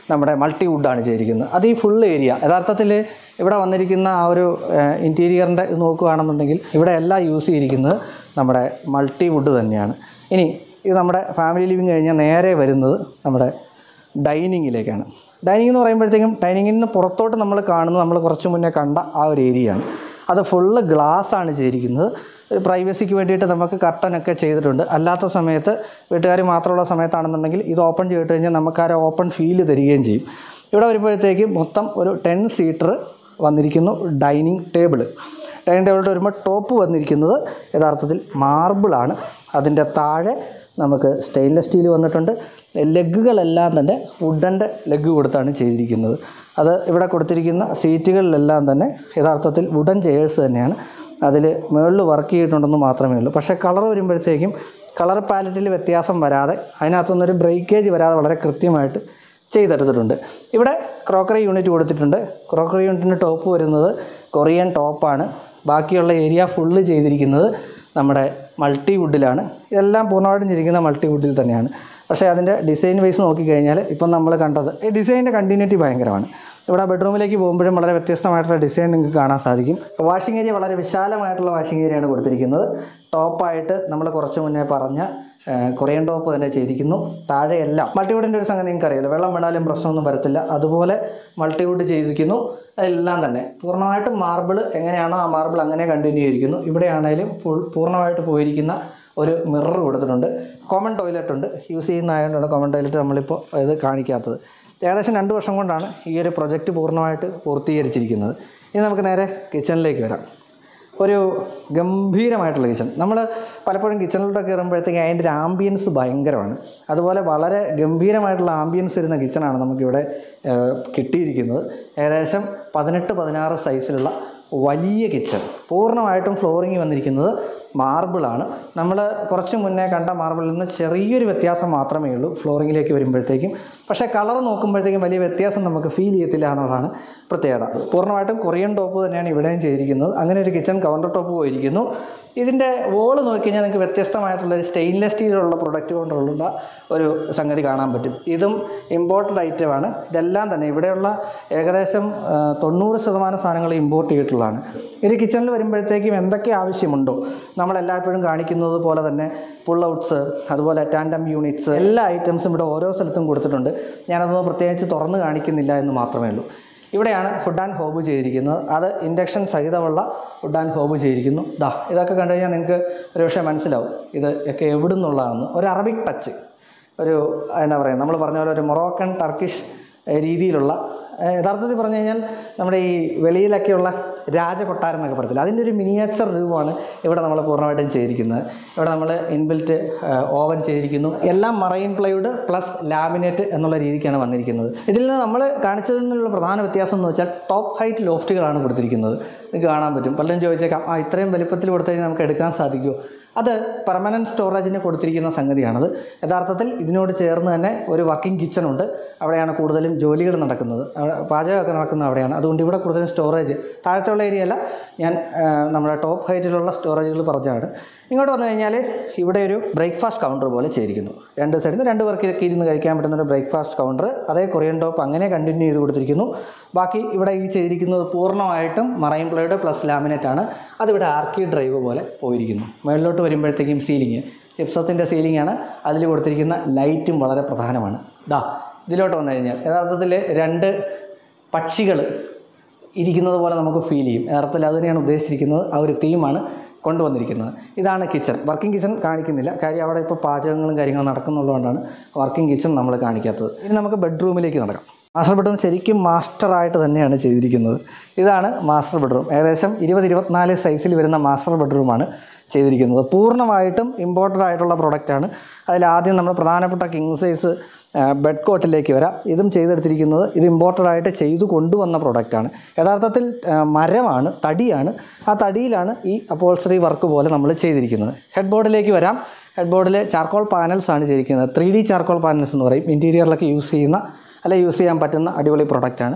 നമ്മുടെ മൾട്ടി വുഡാണ് ചെയ്തിരിക്കുന്നത് അത് ഈ ഫുൾ ഏരിയ യഥാർത്ഥത്തിൽ ഇവിടെ വന്നിരിക്കുന്ന ആ ഒരു ഇൻറ്റീരിയറിൻ്റെ ഇത് നോക്കുകയാണെന്നുണ്ടെങ്കിൽ ഇവിടെ എല്ലാം യൂസ് ചെയ്തിരിക്കുന്നത് നമ്മുടെ മൾട്ടി വുഡ് തന്നെയാണ് ഇനി ഇത് നമ്മുടെ ഫാമിലി ലിവിങ് കഴിഞ്ഞാൽ നേരെ വരുന്നത് നമ്മുടെ ഡൈനിങ്ങിലേക്കാണ് ഡൈനിങ് എന്ന് പറയുമ്പോഴത്തേക്കും ഡൈനിങ്ങിൽ നിന്ന് പുറത്തോട്ട് നമ്മൾ കാണുന്നത് നമ്മൾ കുറച്ച് മുന്നേ കണ്ട ആ ഒരു ഏരിയയാണ് അത് ഫുള്ള് ഗ്ലാസ് ആണ് ചെയ്തിരിക്കുന്നത് പ്രൈവസിക്ക് വേണ്ടിയിട്ട് നമുക്ക് കർട്ടനൊക്കെ ചെയ്തിട്ടുണ്ട് അല്ലാത്ത സമയത്ത് വീട്ടുകാർ മാത്രമുള്ള സമയത്താണെന്നുണ്ടെങ്കിൽ ഇത് ഓപ്പൺ ചെയ്തിട്ട് കഴിഞ്ഞാൽ നമുക്ക് ആ ഒരു ഓപ്പൺ ഫീല് തരികയും ചെയ്യും ഇവിടെ വരുമ്പോഴത്തേക്ക് മൊത്തം ഒരു ടെൻ സീറ്റർ വന്നിരിക്കുന്നു ഡൈനിങ് ടേബിൾ ഡൈനിങ് ടേബിളിൽ വരുമ്പോൾ ടോപ്പ് വന്നിരിക്കുന്നത് യഥാർത്ഥത്തിൽ മാർബിളാണ് അതിൻ്റെ താഴെ നമുക്ക് സ്റ്റെയിൻലെസ് സ്റ്റീൽ വന്നിട്ടുണ്ട് ലെഗുകളെല്ലാം തന്നെ വുഡൻ്റെ ലെഗ് കൊടുത്താണ് ചെയ്തിരിക്കുന്നത് അത് ഇവിടെ കൊടുത്തിരിക്കുന്ന സീറ്റുകളിലെല്ലാം തന്നെ യഥാർത്ഥത്തിൽ വുഡൻ ചെയേഴ്സ് തന്നെയാണ് അതിൽ മുകളിൽ വർക്ക് ചെയ്തിട്ടുണ്ടെന്ന് മാത്രമേ ഉള്ളൂ പക്ഷേ കളർ വരുമ്പോഴത്തേക്കും കളർ പാലറ്റിൽ വ്യത്യാസം വരാതെ അതിനകത്തുനിന്നൊരു ബ്രേക്കേജ് വരാതെ വളരെ കൃത്യമായിട്ട് ചെയ്തെടുത്തിട്ടുണ്ട് ഇവിടെ ക്രോക്കറി യൂണിറ്റ് കൊടുത്തിട്ടുണ്ട് ക്രോക്കറി യൂണിറ്റിൻ്റെ ടോപ്പ് വരുന്നത് കൊറിയൻ ടോപ്പാണ് ബാക്കിയുള്ള ഏരിയ ഫുള്ള് ചെയ്തിരിക്കുന്നത് നമ്മുടെ മൾട്ടി വുഡിലാണ് ഇതെല്ലാം പൂർണ്ണമായിട്ടും ചെയ്തിരിക്കുന്ന മൾട്ടി വുഡിൽ തന്നെയാണ് പക്ഷേ അതിൻ്റെ ഡിസൈൻ വൈസ് നോക്കിക്കഴിഞ്ഞാൽ ഇപ്പം നമ്മൾ കണ്ടത് ഈ ഡിസൈനിൻ്റെ കണ്ടിന്യൂറ്റി ഭയങ്കരമാണ് ഇവിടെ ബെഡ്റൂമിലേക്ക് പോകുമ്പോഴും വളരെ വ്യത്യസ്തമായിട്ടുള്ള ഡിസൈൻ നിങ്ങൾക്ക് കാണാൻ സാധിക്കും വാഷിംഗ് ഏരിയ വളരെ വിശാലമായിട്ടുള്ള വാഷിംഗ് ഏരിയയാണ് കൊടുത്തിരിക്കുന്നത് ടോപ്പായിട്ട് നമ്മൾ കുറച്ച് മുന്നേ പറഞ്ഞ ആ, കൊറിയൻ ടോപ്പ് തന്നെ ചെയ്തിരിക്കുന്നു താഴെയെല്ലാം മൾട്ടിവുഡിൻ്റെ ഒരു സംഗതി നിങ്ങൾക്ക് അറിയാലോ വെള്ളം വീണാലും പ്രശ്നമൊന്നും വരത്തില്ല അതുപോലെ മൾട്ടിവുഡ് ചെയ്തിരിക്കുന്നു എല്ലാം തന്നെ പൂർണ്ണമായിട്ടും മാർബിൾ എങ്ങനെയാണോ ആ മാർബിൾ അങ്ങനെ കണ്ടിന്യൂ ചെയ്തിരിക്കുന്നു ഇവിടെയാണേലും ഫുൾ പൂർണ്ണമായിട്ട് പോയിരിക്കുന്ന ഒരു മിറർ കൊടുത്തിട്ടുണ്ട് കോമൺ ടോയ്ലറ്റ് ഉണ്ട് യൂസ് ചെയ്യുന്നതായതുകൊണ്ടാണ് കോമൺ ടോയ്ലറ്റ് നമ്മളിപ്പോൾ ഇത് കാണിക്കാത്തത് ഏകദേശം രണ്ട് വർഷം കൊണ്ടാണ് ഈ ഒരു പ്രൊജക്റ്റ് പൂർണ്ണമായിട്ട് പൂർത്തീകരിച്ചിരിക്കുന്നത് ഇനി നമുക്ക് നേരെ കിച്ചണിലേക്ക് വരാം ഒരു ഗംഭീരമായിട്ടുള്ള കിച്ചൺ നമ്മൾ പലപ്പോഴും കിച്ചണിലോട്ട് കയറുമ്പോഴത്തേക്കും അതിൻ്റെ ഒരു ആംബിയൻസ് ഭയങ്കരമാണ് അതുപോലെ വളരെ ഗംഭീരമായിട്ടുള്ള ആംബിയൻസ് ഇരുന്ന കിച്ചണാണ് നമുക്കിവിടെ ഏഹ്, കിട്ടിയിരിക്കുന്നത് ഏകദേശം പതിനെട്ട് പതിനാറ് സൈസിലുള്ള വലിയ കിച്ചൺ പൂർണ്ണമായിട്ടും ഫ്ലോറിങ് വന്നിരിക്കുന്നത് മാർബിളാണ് നമ്മൾ കുറച്ച് മുന്നേ കണ്ട മാർബിളിൽ നിന്ന് ചെറിയൊരു വ്യത്യാസം മാത്രമേ ഉള്ളൂ ഫ്ലോറിങ്ങിലേക്ക് വരുമ്പോഴത്തേക്കും പക്ഷേ കളർ നോക്കുമ്പോഴത്തേക്കും വലിയ വ്യത്യാസം നമുക്ക് ഫീൽ ചെയ്യത്തില്ല എന്നുള്ളതാണ് പ്രത്യേകത പൂർണ്ണമായിട്ടും കൊറിയൻ ടോപ്പ് തന്നെയാണ് ഇവിടെയും ചെയ്തിരിക്കുന്നത് അങ്ങനെ ഒരു കിച്ചൺ കൗണ്ടർ ടോപ്പ് പോയിരിക്കുന്നു ഇതിൻ്റെ വോള് നോക്കിക്കഴിഞ്ഞാൽ നിങ്ങൾക്ക് വ്യത്യസ്തമായിട്ടുള്ള ഒരു സ്റ്റെയിൻലെസ് സ്റ്റീലുള്ള പ്രൊഡക്റ്റ് കൊണ്ടുള്ള ഒരു സംഗതി കാണാൻ പറ്റും ഇതും ഇമ്പോർട്ടഡ് ഐറ്റമാണ് ഇതെല്ലാം തന്നെ ഇവിടെയുള്ള ഏകദേശം ആ, തൊണ്ണൂറ് ശതമാനം സാധനങ്ങൾ ഇമ്പോർട്ട് ചെയ്തിട്ടുള്ളതാണ് ഒരു കിച്ചണിൽ വരുമ്പോഴത്തേക്കും എന്തൊക്കെ ആവശ്യമുണ്ടോ നമ്മളെല്ലായ്പ്പോഴും കാണിക്കുന്നത് പോലെ തന്നെ പുൾ ഔട്ട്സ് അതുപോലെ ടാൻഡം യൂണിറ്റ്സ് എല്ലാ ഐറ്റംസും ഇവിടെ ഓരോ സ്ഥലത്തും കൊടുത്തിട്ടുണ്ട് ഞാനതൊന്നും പ്രത്യേകിച്ച് തുറന്ന് കാണിക്കുന്നില്ല എന്ന് മാത്രമേ ഉള്ളൂ ഇവിടെയാണ് ഫുഡ് ആൻഡ് ഹോബ് ചെയ്തിരിക്കുന്നത് അത് ഇൻഡക്ഷൻ സഹിതമുള്ള ഫുഡ് ആൻഡ് ഹോബ് ചെയ്തിരിക്കുന്നു ദാ ഇതൊക്കെ കണ്ടു കഴിഞ്ഞാൽ നിങ്ങൾക്ക് ഒരു പക്ഷേ മനസ്സിലാവും ഇത് ഒക്കെ എവിടെ നിന്നുള്ളതാണെന്ന് ഒരു അറബിക് ടച്ച് ഒരു എന്താ പറയുക നമ്മൾ പറഞ്ഞ പോലെ ഒരു മൊറോക്കൻ ടർക്കിഷ് ഏഹ്, രീതിയിലുള്ള ഏഹ്, യഥാർത്ഥത്തിൽ പറഞ്ഞു കഴിഞ്ഞാൽ നമ്മുടെ ഈ വെളിയിലൊക്കെയുള്ള രാജകൊട്ടാരം എന്നൊക്കെ പറയത്തില്ല അതിൻ്റെ ഒരു മിനിയേച്ചർ രൂപമാണ് ഇവിടെ നമ്മൾ പൂർണ്ണമായിട്ടും ചെയ്തിരിക്കുന്നത് ഇവിടെ നമ്മൾ ഇൻബിൽറ്റ് ഓവൻ ചെയ്തിരിക്കുന്നു എല്ലാം മറൈൻ പ്ലൈവുഡ് പ്ലസ് ലാമിനേറ്റ് എന്നുള്ള രീതിക്കാണ് വന്നിരിക്കുന്നത് ഇതിൽ നിന്ന് നമ്മൾ കാണിച്ചതിൽ നിന്നുള്ള പ്രധാന വ്യത്യാസം എന്ന് വെച്ചാൽ ടോപ്പ് ഹൈറ്റ് ലോഫ്റ്റുകളാണ് കൊടുത്തിരിക്കുന്നത് നിങ്ങൾക്ക് കാണാൻ പറ്റും പലരും ചോദിച്ചേക്കാം ആ ഇത്രയും വലുപ്പത്തിൽ കൊടുത്തു കഴിഞ്ഞാൽ നമുക്ക് എടുക്കാൻ സാധിക്കുമോ അത് പെർമനൻറ്റ് സ്റ്റോറേജിന് കൊടുത്തിരിക്കുന്ന സംഗതിയാണത് യഥാർത്ഥത്തിൽ ഇതിനോട് ചേർന്ന് തന്നെ ഒരു വർക്കിംഗ് കിച്ചൺ ഉണ്ട് അവിടെയാണ് കൂടുതലും ജോലികൾ നടക്കുന്നത് അവിടെ പാചകമൊക്കെ നടക്കുന്നത് അവിടെയാണ് അതുകൊണ്ട് ഇവിടെ കൂടുതലും സ്റ്റോറേജ് താഴത്തുള്ള ഏരിയ അല്ല ഞാൻ ആ, നമ്മുടെ ടോപ്പ് ഹൈറ്റിലുള്ള സ്റ്റോറേജുകൾ പറഞ്ഞാണ് ഇങ്ങോട്ട് വന്നു കഴിഞ്ഞാൽ ഇവിടെ ഒരു ബ്രേക്ക്ഫാസ്റ്റ് കൗണ്ടർ പോലെ ചെയ്തിരിക്കുന്നു രണ്ട് സൈഡിൽ നിന്ന് രണ്ട് പേർക്ക് ഇരുന്ന് കഴിക്കാൻ പറ്റുന്ന ഒരു ബ്രേക്ക്ഫാസ്റ്റ് കൗണ്ടർ അതേ കൊറിയൻ ടോപ്പ് അങ്ങനെ കണ്ടിന്യൂ ചെയ്ത് കൊടുത്തിരിക്കുന്നു ബാക്കി ഇവിടെ ഈ ചെയ്തിരിക്കുന്നത് പൂർണ്ണമായിട്ടും മറൈൻ പ്ലേഡ് പ്ലസ് ലാമിനേറ്റ് ആണ് അതിവിടെ ആർക്കി ഡ്രൈവ് പോലെ പോയിരിക്കുന്നു മുകളിലോട്ട് വരുമ്പോഴത്തേക്കും സീലിംഗ് ചിപ്സത്തിൻ്റെ സീലിംഗ് ആണ് അതിൽ കൊടുത്തിരിക്കുന്ന ലൈറ്റും വളരെ പ്രധാനമാണ് ദാ ഇതിലോട്ട് വന്നു കഴിഞ്ഞാൽ യഥാർത്ഥത്തിൽ രണ്ട് പക്ഷികൾ ഇരിക്കുന്നത് പോലെ നമുക്ക് ഫീൽ ചെയ്യും യഥാർത്ഥത്തിൽ അത് തന്നെയാണ് ഉദ്ദേശിച്ചിരിക്കുന്നത് ആ ഒരു തീമാണ് കൊണ്ടുവന്നിരിക്കുന്നത് ഇതാണ് കിച്ചൺ വർക്കിംഗ് കിച്ചൺ കാണിക്കുന്നില്ല കാര്യം അവിടെ ഇപ്പോൾ പാചകങ്ങളും കാര്യങ്ങളും നടക്കുന്നുള്ളതുകൊണ്ടാണ് വർക്കിംഗ് കിച്ചൺ നമ്മൾ കാണിക്കാത്തത് ഇനി നമുക്ക് ബെഡ്റൂമിലേക്ക് നടക്കാം മാസ്റ്റർ ബെഡ്റൂം ശരിക്കും മാസ്റ്ററായിട്ട് തന്നെയാണ് ചെയ്തിരിക്കുന്നത് ഇതാണ് മാസ്റ്റർ ബെഡ്റൂം ഏകദേശം ഇരുപത് ഇരുപത്തിനാല് സൈസിൽ വരുന്ന മാസ്റ്റർ ബെഡ്റൂമാണ് ചെയ്തിരിക്കുന്നത് പൂർണ്ണമായിട്ടും ഇമ്പോർട്ടഡ് ആയിട്ടുള്ള പ്രൊഡക്റ്റാണ് അതിൽ ആദ്യം നമ്മൾ പ്രധാനപ്പെട്ട കിങ് സൈസ് ബെഡ് കോട്ടിലേക്ക് വരാം ഇതും ചെയ്തെടുത്തിരിക്കുന്നത് ഇത് ഇമ്പോർട്ടഡ് ആയിട്ട് ചെയ്തു കൊണ്ടുവന്ന പ്രൊഡക്റ്റാണ് യഥാർത്ഥത്തിൽ ആ, മരമാണ് തടിയാണ് ആ തടിയിലാണ് ഈ അപ്പോൾസറി വർക്ക് പോലെ നമ്മൾ ചെയ്തിരിക്കുന്നത് ഹെഡ് ബോർഡിലേക്ക് വരാം ഹെഡ് ബോർഡിൽ ചാർക്കോൾ പാനൽസ് ആണ് ചെയ്തിരിക്കുന്നത് ത്രീ ഡി ചാർക്കോൾ പാനൽസ് എന്ന് പറയും ഇൻറ്റീരിയറിലൊക്കെ യൂസ് ചെയ്യുന്ന അല്ല യൂസ് ചെയ്യാൻ പറ്റുന്ന അടിപൊളി പ്രൊഡക്റ്റാണ്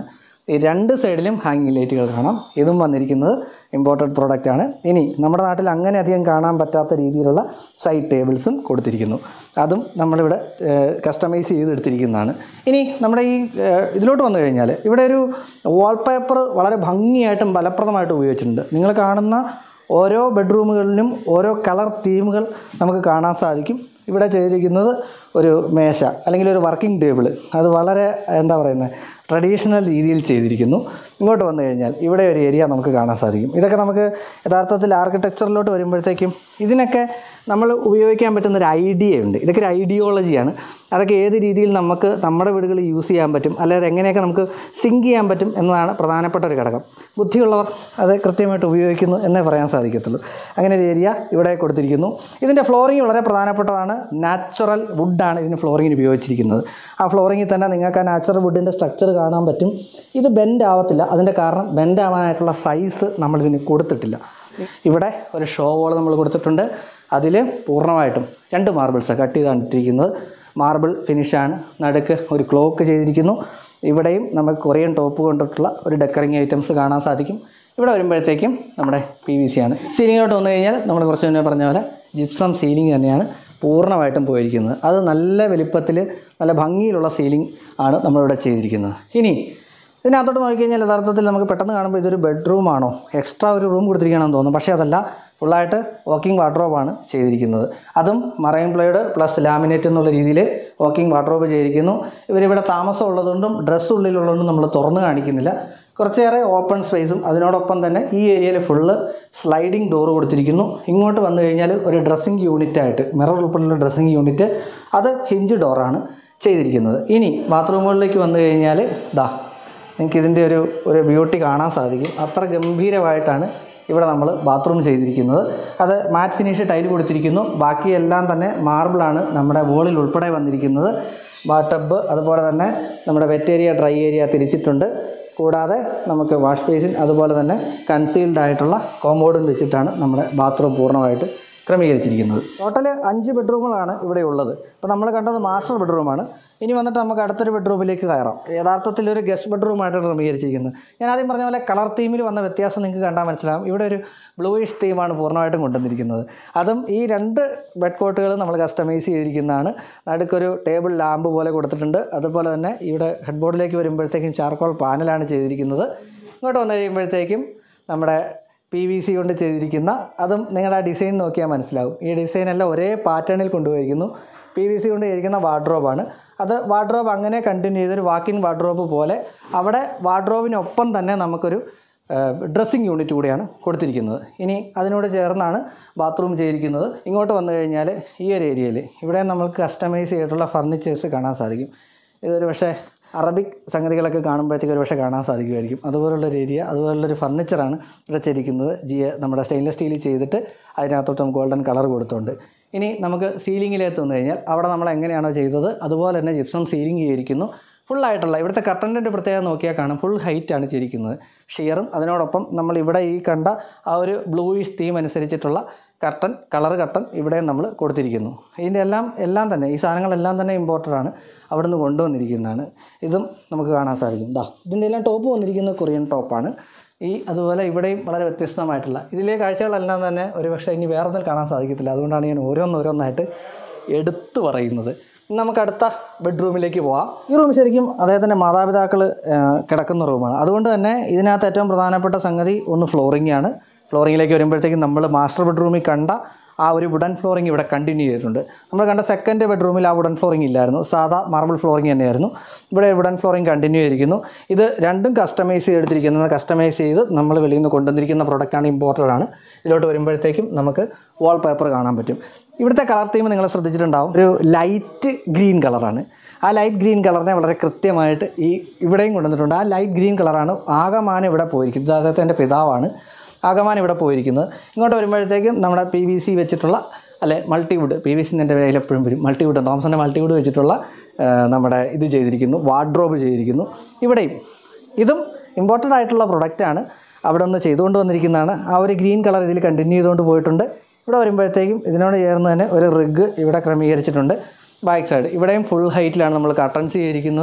ഈ രണ്ട് സൈഡിലും ഹാങ്ങിങ് ലൈറ്റുകൾ കാണാം ഇതും വന്നിരിക്കുന്നത് ഇമ്പോർട്ടഡ് പ്രോഡക്റ്റ് ആണ് ഇനി നമ്മുടെ നാട്ടിൽ അങ്ങനെ അധികം കാണാൻ പറ്റാത്ത രീതിയിലുള്ള സൈഡ് ടേബിൾസും കൊടുത്തിരിക്കുന്നു അതും നമ്മളിവിടെ കസ്റ്റമൈസ് ചെയ്തെടുത്തിരിക്കുന്നതാണ് ഇനി നമ്മുടെ ഈ ഏഹ്, ഇതിലോട്ട് വന്നു കഴിഞ്ഞാൽ ഇവിടെ ഒരു വാൾപേപ്പർ വളരെ ഭംഗിയായിട്ടും ഫലപ്രദമായിട്ടും ഉപയോഗിച്ചിട്ടുണ്ട് നിങ്ങൾ കാണുന്ന ഓരോ ബെഡ്റൂമുകളിലും ഓരോ കളർ തീമുകൾ നമുക്ക് കാണാൻ സാധിക്കും ഇവിടെ ചെയ്തിരിക്കുന്നത് ഒരു മേശ അല്ലെങ്കിൽ ഒരു വർക്കിംഗ് ടേബിൾ അത് വളരെ എന്താ പറയുന്നത് ട്രഡീഷണൽ രീതിയിൽ ചെയ്തിരിക്കുന്നു ഇങ്ങോട്ട് വന്നു കഴിഞ്ഞാൽ ഇവിടെ ഒരു ഏരിയ നമുക്ക് കാണാൻ സാധിക്കും ഇതൊക്കെ നമുക്ക് യഥാർത്ഥത്തിൽ ആർക്കിടെക്ചറിലോട്ട് വരുമ്പോഴത്തേക്കും ഇതിനൊക്കെ നമ്മൾ ഉപയോഗിക്കാൻ പറ്റുന്ന ഒരു ഐഡിയ ഉണ്ട് ഇതൊക്കെ ഒരു ഐഡിയോളജിയാണ് അതൊക്കെ ഏത് രീതിയിൽ നമുക്ക് നമ്മുടെ വീടുകളിൽ യൂസ് ചെയ്യാൻ പറ്റും അല്ലാതെ എങ്ങനെയൊക്കെ നമുക്ക് സിങ്ക് ചെയ്യാൻ പറ്റും എന്നതാണ് പ്രധാനപ്പെട്ട ഒരു ഘടകം ബുദ്ധിയുള്ളവർ അത് കൃത്യമായിട്ട് ഉപയോഗിക്കുന്നു എന്നേ പറയാൻ സാധിക്കത്തുള്ളൂ അങ്ങനെ ഒരു ഏരിയ ഇവിടെ കൊടുത്തിരിക്കുന്നു ഇതിൻ്റെ ഫ്ലോറിങ് വളരെ പ്രധാനപ്പെട്ടതാണ് നാച്ചുറൽ വുഡാണ് ഇതിന് ഫ്ലോറിങ്ങിന് ഉപയോഗിച്ചിരിക്കുന്നത് ആ ഫ്ലോറിങ്ങിൽ തന്നെ നിങ്ങൾക്ക് ആ നാച്ചുറൽ വുഡിൻ്റെ സ്ട്രക്ചർ കാണാൻ പറ്റും ഇത് ബെൻഡ് ആവത്തില്ല അതിൻ്റെ കാരണം ബെൻഡ് ആവാനായിട്ടുള്ള സൈസ് നമ്മളിതിന് കൊടുത്തിട്ടില്ല ഇവിടെ ഒരു ഷോ വോൾ നമ്മൾ കൊടുത്തിട്ടുണ്ട് അതിൽ പൂർണ്ണമായിട്ടും രണ്ട് മാർബിൾസ് കട്ട് ചെയ്താണ് ഇട്ടിരിക്കുന്നത് മാർബിൾ ഫിനിഷാണ് നടുക്ക് ഒരു ക്ലോക്ക് ചെയ്തിരിക്കുന്നു ഇവിടെയും നമുക്ക് കൊറിയൻ ടോപ്പ് കൊണ്ടിട്ടുള്ള ഒരു ഡെക്കറിങ് ഐറ്റംസ് കാണാൻ സാധിക്കും ഇവിടെ വരുമ്പോഴത്തേക്കും നമ്മുടെ പി വി സി ആണ് സീലിങ്ങിലോട്ട് വന്നു കഴിഞ്ഞാൽ നമ്മൾ കുറച്ച് മുന്നേ പറഞ്ഞ പോലെ ജിപ്സം സീലിംഗ് തന്നെയാണ് പൂർണ്ണമായിട്ടും പോയിരിക്കുന്നത് അത് നല്ല വലിപ്പത്തിൽ നല്ല ഭംഗിയിലുള്ള സീലിംഗ് ആണ് നമ്മളിവിടെ ചെയ്തിരിക്കുന്നത് ഇനി ഇതിനകത്തോട്ട് നോക്കിക്കഴിഞ്ഞാൽ യഥാർത്ഥത്തിൽ നമുക്ക് പെട്ടെന്ന് കാണുമ്പോൾ ഇതൊരു ബെഡ്റൂം ആണോ എക്സ്ട്രാ ഒരു റൂം കൊടുത്തിരിക്കണമെന്ന് തോന്നുന്നു പക്ഷേ അതല്ല ഫുള്ളായിട്ട് വാക്കിംഗ് വാർഡ്രോബാണ് ചെയ്തിരിക്കുന്നത് അതും മറൈൻ പ്ലേഡ് പ്ലസ് ലാമിനേറ്റ് എന്നുള്ള രീതിയിൽ വാക്കിംഗ് വാർഡ്രോബ് ചെയ്തിരിക്കുന്നു ഇവരിവിടെ താമസം ഉള്ളതുകൊണ്ടും ഡ്രസ്സ് ഉള്ളിലുള്ളതുകൊണ്ടും നമ്മൾ തുറന്ന് കാണിക്കുന്നില്ല കുറച്ചേറെ ഓപ്പൺ സ്പേസും അതിനോടൊപ്പം തന്നെ ഈ ഏരിയയിൽ ഫുള്ള് സ്ലൈഡിംഗ് ഡോർ കൊടുത്തിരിക്കുന്നു ഇങ്ങോട്ട് വന്നു കഴിഞ്ഞാൽ ഒരു ഡ്രസ്സിംഗ് യൂണിറ്റ് ആയിട്ട് മിറർ ഉൾപ്പെടെയുള്ള ഡ്രസ്സിംഗ് യൂണിറ്റ് അത് ഹിഞ്ച് ഡോറാണ് ചെയ്തിരിക്കുന്നത് ഇനി ബാത്റൂമുകളിലേക്ക് വന്നു കഴിഞ്ഞാൽ ദാ നിങ്ങൾക്ക് ഇതിൻ്റെ ഒരു ഒരു ബ്യൂട്ടി കാണാൻ സാധിക്കും അത്ര ഗംഭീരമായിട്ടാണ് ഇവിടെ നമ്മൾ ബാത്റൂം ചെയ്തിരിക്കുന്നത് അത് മാറ്റ് ഫിനിഷ് ടൈൽ കൊടുത്തിരിക്കുന്നു ബാക്കിയെല്ലാം തന്നെ മാർബിളാണ് നമ്മുടെ വോളിൽ ഉൾപ്പെടെ വന്നിരിക്കുന്നത് ബാട്ടബ് അതുപോലെ തന്നെ നമ്മുടെ വെറ്റ് ഏരിയ ഡ്രൈ ഏരിയ തിരിച്ചിട്ടുണ്ട് കൂടാതെ നമുക്ക് വാഷ് ബേസിൻ അതുപോലെ തന്നെ കൺസീൽഡ് ആയിട്ടുള്ള കോമ്പൗണ്ടും വെച്ചിട്ടാണ് നമ്മുടെ ബാത്റൂം പൂർണ്ണമായിട്ട് ക്രമീകരിച്ചിരിക്കുന്നത് ടോട്ടൽ അഞ്ച് ബെഡ്റൂമുകളാണ് ഇവിടെ ഉള്ളത് ഇപ്പോൾ നമ്മൾ കണ്ടത് മാസ്റ്റർ ബെഡ്റൂമാണ് ഇനി വന്നിട്ട് നമുക്ക് അടുത്തൊരു ബെഡ്റൂമിലേക്ക് കയറാം യഥാർത്ഥത്തിൽ ഒരു ഗസ്റ്റ് ബെഡ്റൂമായിട്ടാണ് ക്രമീകരിച്ചിരിക്കുന്നത് ഞാൻ ആദ്യം പറഞ്ഞ പോലെ കളർ തീമിൽ വന്ന വ്യത്യാസം നിങ്ങൾക്ക് കണ്ടാൽ മനസ്സിലാവും ഇവിടെ ഒരു ബ്ലൂയിഷ് തീമാണ് പൂർണ്ണമായിട്ടും കൊണ്ടുവന്നിരിക്കുന്നത് അതും ഈ രണ്ട് ബെഡ് കോട്ടുകൾ നമ്മൾ കസ്റ്റമൈസ് ചെയ്തിരിക്കുന്നതാണ് നടുക്കൊരു ടേബിൾ ലാമ്പ് പോലെ കൊടുത്തിട്ടുണ്ട് അതുപോലെ തന്നെ ഇവിടെ ഹെഡ് ബോർഡിലേക്ക് വരുമ്പോഴത്തേക്കും ചാർക്കോൾ പാനലാണ് ചെയ്തിരിക്കുന്നത് ഇങ്ങോട്ട് വന്നു കഴിയുമ്പോഴത്തേക്കും നമ്മുടെ പി വി സി കൊണ്ട് ചെയ്തിരിക്കുന്ന അതും നിങ്ങളുടെ ആ ഡിസൈൻ നോക്കിയാൽ മനസ്സിലാവും ഈ ഡിസൈൻ എല്ലാം ഒരേ പാറ്റേണിൽ കൊണ്ടുപോയിരിക്കുന്നു പി വി സി കൊണ്ട് ചെയ്തിരിക്കുന്ന വാർഡ്രോബാണ് അത് വാർഡ്രോബ് അങ്ങനെ കണ്ടിന്യൂ ചെയ്തൊരു വാക്കിൻ വാർഡ്രോബ് പോലെ അവിടെ വാർഡ്രോബിനൊപ്പം തന്നെ നമുക്കൊരു ഡ്രസ്സിങ് യൂണിറ്റ് കൂടിയാണ് കൊടുത്തിരിക്കുന്നത് ഇനി അതിനോട് ചേർന്നാണ് ബാത്റൂം ചെയ്തിരിക്കുന്നത് ഇങ്ങോട്ട് വന്നു കഴിഞ്ഞാൽ ഈ ഒരു ഏരിയയിൽ ഇവിടെ നമുക്ക് കസ്റ്റമൈസ് ചെയ്തിട്ടുള്ള ഫർണിച്ചേഴ്സ് കാണാൻ സാധിക്കും ഇതൊരു പക്ഷേ അറബിക് സംഗതികളൊക്കെ കാണുമ്പോഴത്തേക്ക് ഒരു പക്ഷേ കാണാൻ സാധിക്കുമായിരിക്കും അതുപോലുള്ളൊരു ഏരിയ അതുപോലുള്ളൊരു ഫർണിച്ചറാണ് ഇവിടെ ചെയ്തിരിക്കുന്നത് ജി നമ്മുടെ സ്റ്റെയിൻലെസ് സ്റ്റീൽ ചെയ്തിട്ട് അതിനകത്തോട്ട് നമുക്ക് ഗോൾഡൻ കളർ കൊടുത്തുണ്ട് ഇനി നമുക്ക് സീലിങ്ങിലേക്ക് വന്നു കഴിഞ്ഞാൽ അവിടെ നമ്മൾ എങ്ങനെയാണോ ചെയ്തത് അതുപോലെ തന്നെ ജിപ്സം സീലിംഗ് ചെയ്തിരിക്കുന്നു ഫുള്ളായിട്ടുള്ള ഇവിടുത്തെ കർട്ടൻ്റെ പ്രത്യേകത നോക്കിയാൽ കാണും ഫുൾ ഹൈറ്റാണ് ചെയ്തിരിക്കുന്നത് ഷിയറും അതിനോടൊപ്പം നമ്മൾ ഇവിടെ ഈ കണ്ട ആ ഒരു ബ്ലൂയിഷ് തീം അനുസരിച്ചിട്ടുള്ള കർട്ടൻ കളർ കർട്ടൻ ഇവിടെ നമ്മൾ കൊടുത്തിരിക്കുന്നു ഇതിൻ്റെ എല്ലാം എല്ലാം തന്നെ ഈ സാധനങ്ങളെല്ലാം തന്നെ ഇമ്പോർട്ടഡ് ആണ് അവിടെ നിന്ന് കൊണ്ടുവന്നിരിക്കുന്നതാണ് ഇതും നമുക്ക് കാണാൻ സാധിക്കും ദാ ഇതിൻ്റെ എല്ലാം ടോപ്പ് വന്നിരിക്കുന്നത് കൊറിയൻ ടോപ്പാണ് ഈ അതുപോലെ ഇവിടെയും വളരെ വ്യത്യസ്തമായിട്ടുള്ള ഇതിലെ കാഴ്ചകളെല്ലാം തന്നെ ഒരു പക്ഷേ ഇനി വേറെ ഒന്നും കാണാൻ സാധിക്കത്തില്ല അതുകൊണ്ടാണ് ഞാൻ ഓരോന്നോരോന്നായിട്ട് എടുത്തു പറയുന്നത് ഇനി നമുക്ക് അടുത്ത ബെഡ്റൂമിലേക്ക് പോവാം ഈ റൂം ശരിക്കും അദ്ദേഹത്തിൻ്റെ മാതാപിതാക്കൾ കിടക്കുന്ന റൂമാണ് അതുകൊണ്ട് തന്നെ ഇതിനകത്ത് ഏറ്റവും പ്രധാനപ്പെട്ട സംഗതി ഒന്ന് ഫ്ലോറിംഗ് ആണ് ഫ്ലോറിങ്ങിലേക്ക് വരുമ്പോഴത്തേക്കും നമ്മൾ മാസ്റ്റർ ബെഡ്റൂമിൽ കണ്ട ആ ഒരു വുഡൻ ഫ്ലോറിംഗ് ഇവിടെ കണ്ടിന്യൂ ചെയ്തിട്ടുണ്ട് നമ്മൾ കണ്ട സെക്കൻഡ് ബെഡ്റൂമിൽ ആ വുഡൻ ഫ്ലോറിംഗ് ഇല്ലായിരുന്നു സാധാ മാർബിൾ ഫ്ലോറിംഗ് തന്നെയായിരുന്നു ഇവിടെ വുഡൻ ഫ്ലോറിംഗ് കണ്ടിന്യൂ ചെയ്തിരിക്കുന്നു ഇത് രണ്ടും കസ്റ്റമൈസ് ചെയ്തെടുത്തിരിക്കുന്നത് കസ്റ്റമൈസ് ചെയ്ത് നമ്മൾ വെളിയിൽ നിന്ന് കൊണ്ടുവന്നിരിക്കുന്ന പ്രൊഡക്റ്റാണ് ഇമ്പോർട്ടൻ്റ് ആണ് ഇതിലോട്ട് വരുമ്പോഴത്തേക്കും നമുക്ക് വാൾ പേപ്പർ കാണാൻ പറ്റും ഇവിടുത്തെ കളർ തീം നിങ്ങൾ ശ്രദ്ധിച്ചിട്ടുണ്ടാവും ഒരു ലൈറ്റ് ഗ്രീൻ കളറാണ് ആ ലൈറ്റ് ഗ്രീൻ കളറിനെ വളരെ കൃത്യമായിട്ട് ഈ ഇവിടെയും കൊണ്ടുവന്നിട്ടുണ്ട് ആ ലൈറ്റ് ഗ്രീൻ കളറാണ് ആകമാനം ഇവിടെ പോയിരിക്കുന്നത് ഇത് അദ്ദേഹത്തിൻ്റെ പിതാവാണ് ആകമാനം ഇവിടെ പോയിരിക്കുന്നത് ഇങ്ങോട്ട് വരുമ്പോഴത്തേക്കും നമ്മുടെ പി വി സി വെച്ചിട്ടുള്ള അല്ലെ മൾട്ടിവുഡ് പി വി സി എൻ്റെ പേരിൽ എപ്പോഴും വരും മൾട്ടിവുഡ് തോമസിൻ്റെ മൾട്ടിവുഡ് വെച്ചിട്ടുള്ള ആ, നമ്മുടെ ഇത് ചെയ്തിരിക്കുന്നു വാർഡ്രോബ് ചെയ്തിരിക്കുന്നു ഇവിടെയും ഇതും ഇമ്പോർട്ടൻ്റ് ആയിട്ടുള്ള പ്രൊഡക്റ്റാണ് അവിടെ നിന്ന് ചെയ്തുകൊണ്ട് വന്നിരിക്കുന്നതാണ് ആ ഒരു ഗ്രീൻ കളർ ഇതിൽ കണ്ടിന്യൂ ചെയ്തുകൊണ്ട് പോയിട്ടുണ്ട് ഇവിടെ വരുമ്പോഴത്തേക്കും ഇതിനോട് ചേർന്ന് തന്നെ ഒരു റിഗ് ഇവിടെ ക്രമീകരിച്ചിട്ടുണ്ട് ബാക്ക് സൈഡ് ഇവിടെയും ഫുൾ ഹൈറ്റിലാണ് നമ്മൾ കർട്ടൻസ് ചെയ്തിരിക്കുന്നത്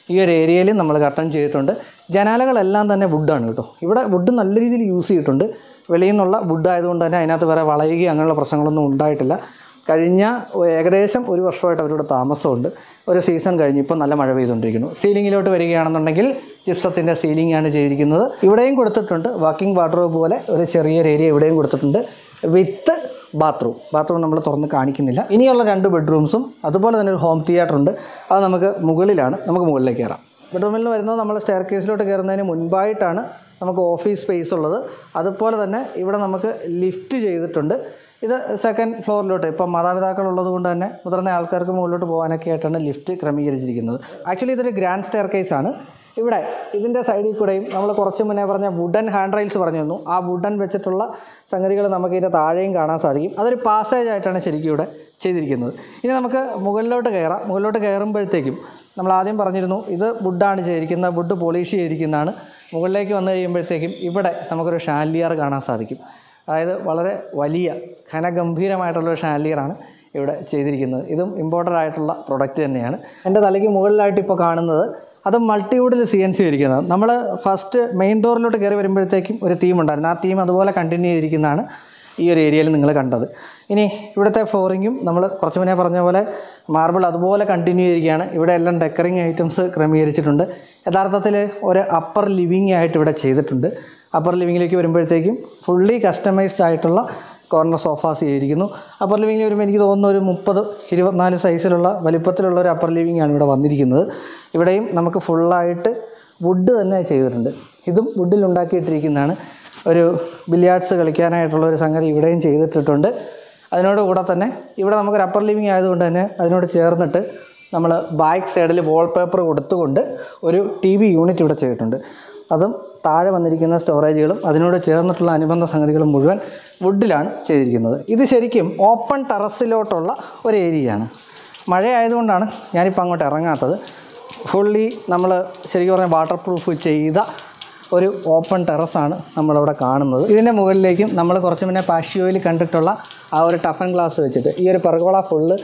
ഈ ഒരു ഏരിയയിൽ നമ്മൾ കർട്ടൻ ചെയ്തിട്ടുണ്ട് ജനാലകളെല്ലാം തന്നെ വുഡാണ് കേട്ടോ ഇവിടെ വുഡ് നല്ല രീതിയിൽ യൂസ് ചെയ്തിട്ടുണ്ട് വെളിയിൽ നിന്നുള്ള വുഡ് ആയതുകൊണ്ട് തന്നെ അതിനകത്ത് വേറെ വളയുകയും അങ്ങനെയുള്ള പ്രശ്നങ്ങളൊന്നും ഉണ്ടായിട്ടില്ല കഴിഞ്ഞ ഏകദേശം ഒരു വർഷമായിട്ട് അവരുടെ താമസമുണ്ട് ഒരു സീസൺ കഴിഞ്ഞ് ഇപ്പോൾ നല്ല മഴ പെയ്തുകൊണ്ടിരിക്കുന്നു സീലിങ്ങിലോട്ട് വരികയാണെന്നുണ്ടെങ്കിൽ ജിപ്സത്തിൻ്റെ സീലിംഗ് ആണ് ചെയ്തിരിക്കുന്നത് ഇവിടെയും കൊടുത്തിട്ടുണ്ട് വാക്കിംഗ് വാർഡ്രോബ് പോലെ ഒരു ചെറിയൊരു ഏരിയ ഇവിടെയും കൊടുത്തിട്ടുണ്ട് വിത്ത് ബാത്റൂം ബാത്റൂം നമ്മൾ തുറന്ന് കാണിക്കുന്നില്ല ഇനിയുള്ള രണ്ട് ബെഡ്റൂംസും അതുപോലെ തന്നെ ഒരു ഹോം തിയേറ്റർ ഉണ്ട് അത് നമുക്ക് മുകളിലാണ് നമുക്ക് മുകളിലേക്ക് കയറാം ബെഡ്റൂമിൽ വരുന്നത് നമ്മൾ സ്റ്റെയർ കേസിലോട്ട് കയറുന്നതിന് മുൻപായിട്ടാണ് നമുക്ക് ഓഫീസ് സ്പേസ് ഉള്ളത് അതുപോലെ തന്നെ ഇവിടെ നമുക്ക് ലിഫ്റ്റ് ചെയ്തിട്ടുണ്ട് ഇത് സെക്കൻഡ് ഫ്ലോറിലോട്ട് ഇപ്പം മാതാപിതാക്കൾ ഉള്ളത് കൊണ്ട് തന്നെ മുതിർന്ന ആൾക്കാർക്ക് മുകളിലോട്ട് പോകാനൊക്കെ ആയിട്ടാണ് ലിഫ്റ്റ് ക്രമീകരിച്ചിരിക്കുന്നത് ആക്ച്വലി ഇതൊരു ഗ്രാൻഡ് സ്റ്റെയർ കേസാണ് ഇവിടെ ഇതിൻ്റെ സൈഡിൽ കൂടെയും നമ്മൾ കുറച്ച് മുന്നേ പറഞ്ഞ വുഡൻ ഹാൻഡ് റൈൽസ് പറഞ്ഞിരുന്നു ആ വുഡൻ വെച്ചിട്ടുള്ള സംഗതികൾ നമുക്ക് ഇതിൻ്റെ താഴെയും കാണാൻ സാധിക്കും അതൊരു പാസേജ് ആയിട്ടാണ് ശരിക്കും ഇവിടെ ചെയ്തിരിക്കുന്നത് ഇനി നമുക്ക് മുകളിലോട്ട് കയറാം മുകളിലോട്ട് കയറുമ്പോഴത്തേക്കും നമ്മൾ ആദ്യം പറഞ്ഞിരുന്നു ഇത് വുഡാണ് ചെയ്തിരിക്കുന്നത് വുഡ് പോളിഷ് ചെയ്തിരിക്കുന്നതാണ് മുകളിലേക്ക് വന്നു കഴിയുമ്പോഴത്തേക്കും ഇവിടെ നമുക്കൊരു ഷാലിയർ കാണാൻ സാധിക്കും അതായത് വളരെ വലിയ ഘനഗംഭീരമായിട്ടുള്ളൊരു ഷാലിയറാണ് ഇവിടെ ചെയ്തിരിക്കുന്നത് ഇതും ഇമ്പോർട്ടൻ്റ് ആയിട്ടുള്ള പ്രൊഡക്റ്റ് തന്നെയാണ് എൻ്റെ തലയ്ക്ക് മുകളിലായിട്ട് ഇപ്പോൾ കാണുന്നത് അത് മൾട്ടിവുഡിൽ സി എൻ സി ഇരിക്കുന്നത് നമ്മൾ ഫസ്റ്റ് മെയിൻ ഡോറിലോട്ട് കയറി വരുമ്പോഴത്തേക്കും ഒരു തീം ഉണ്ടായിരുന്നു ആ തീം അതുപോലെ കണ്ടിന്യൂ ചെയ്തിരിക്കുന്നതാണ് ഈ ഒരു ഏരിയയിൽ നിങ്ങൾ കണ്ടത് ഇനി ഇവിടുത്തെ ഫ്ലോറിങ്ങും നമ്മൾ കുറച്ച് മുന്നേ പറഞ്ഞ പോലെ മാർബിൾ അതുപോലെ കണ്ടിന്യൂ ചെയ്തിരിക്കുകയാണ് ഇവിടെ എല്ലാം ഡെക്കറിങ് ഐറ്റംസ് ക്രമീകരിച്ചിട്ടുണ്ട് യഥാർത്ഥത്തിൽ ഒരു അപ്പർ ലിവിങ് ആയിട്ട് ഇവിടെ ചെയ്തിട്ടുണ്ട് അപ്പർ ലിവിങ്ങിലേക്ക് വരുമ്പോഴത്തേക്കും ഫുള്ളി കസ്റ്റമൈസ്ഡ് ആയിട്ടുള്ള കോർണർ സോഫാസ് ചെയ്തിരിക്കുന്നു അപ്പർ ലിവിങ്ങിൽ വരുമ്പോൾ എനിക്ക് തോന്നുന്നു ഒരു മുപ്പത് ഇരുപത്തിനാല് സൈസിലുള്ള വലിപ്പത്തിലുള്ള ഒരു അപ്പർ ലിവിങ് ആണ് ഇവിടെ വന്നിരിക്കുന്നത് ഇവിടെയും നമുക്ക് ഫുള്ളായിട്ട് വുഡ് തന്നെ ചെയ്തിട്ടുണ്ട് ഇതും വുഡിൽ ഉണ്ടാക്കിയിട്ടിരിക്കുന്നതാണ് ഒരു ബില്യാർഡ്സ് കളിക്കാനായിട്ടുള്ള ഒരു സംഗതി ഇവിടെയും ചെയ്തിട്ടിട്ടുണ്ട് അതിനോട് കൂടെ തന്നെ ഇവിടെ നമുക്കൊരു അപ്പർ ലിവിങ് ആയതുകൊണ്ട് തന്നെ അതിനോട് ചേർന്നിട്ട് നമ്മൾ ബാക്ക് സൈഡിൽ വാൾപേപ്പർ കൊടുത്തുകൊണ്ട് ഒരു ടി വി യൂണിറ്റ് ഇവിടെ ചെയ്തിട്ടുണ്ട് അതും താഴെ വന്നിരിക്കുന്ന സ്റ്റോറേജുകളും അതിനോട് ചേർന്നിട്ടുള്ള അനുബന്ധ സംഗതികളും മുഴുവൻ വുഡിലാണ് ചെയ്തിരിക്കുന്നത് ഇത് ശരിക്കും ഓപ്പൺ ടെറസിലോട്ടുള്ള ഒരു ഏരിയയാണ് മഴ ആയതുകൊണ്ടാണ് ഞാനിപ്പോൾ അങ്ങോട്ട് ഇറങ്ങാത്തത് ഫുള്ളി നമ്മൾ ശരിക്കും പറഞ്ഞാൽ വാട്ടർ പ്രൂഫ് ചെയ്ത ഒരു ഓപ്പൺ ടെറസാണ് നമ്മളവിടെ കാണുന്നത് ഇതിൻ്റെ മുകളിലേക്കും നമ്മൾ കുറച്ച് മുന്നേ പാഷ്യോയിൽ കണ്ടിട്ടുള്ള ആ ഒരു ടഫൻ ഗ്ലാസ് വെച്ചിട്ട് ഈ ഒരു പെർഗോള ഫുള്ള്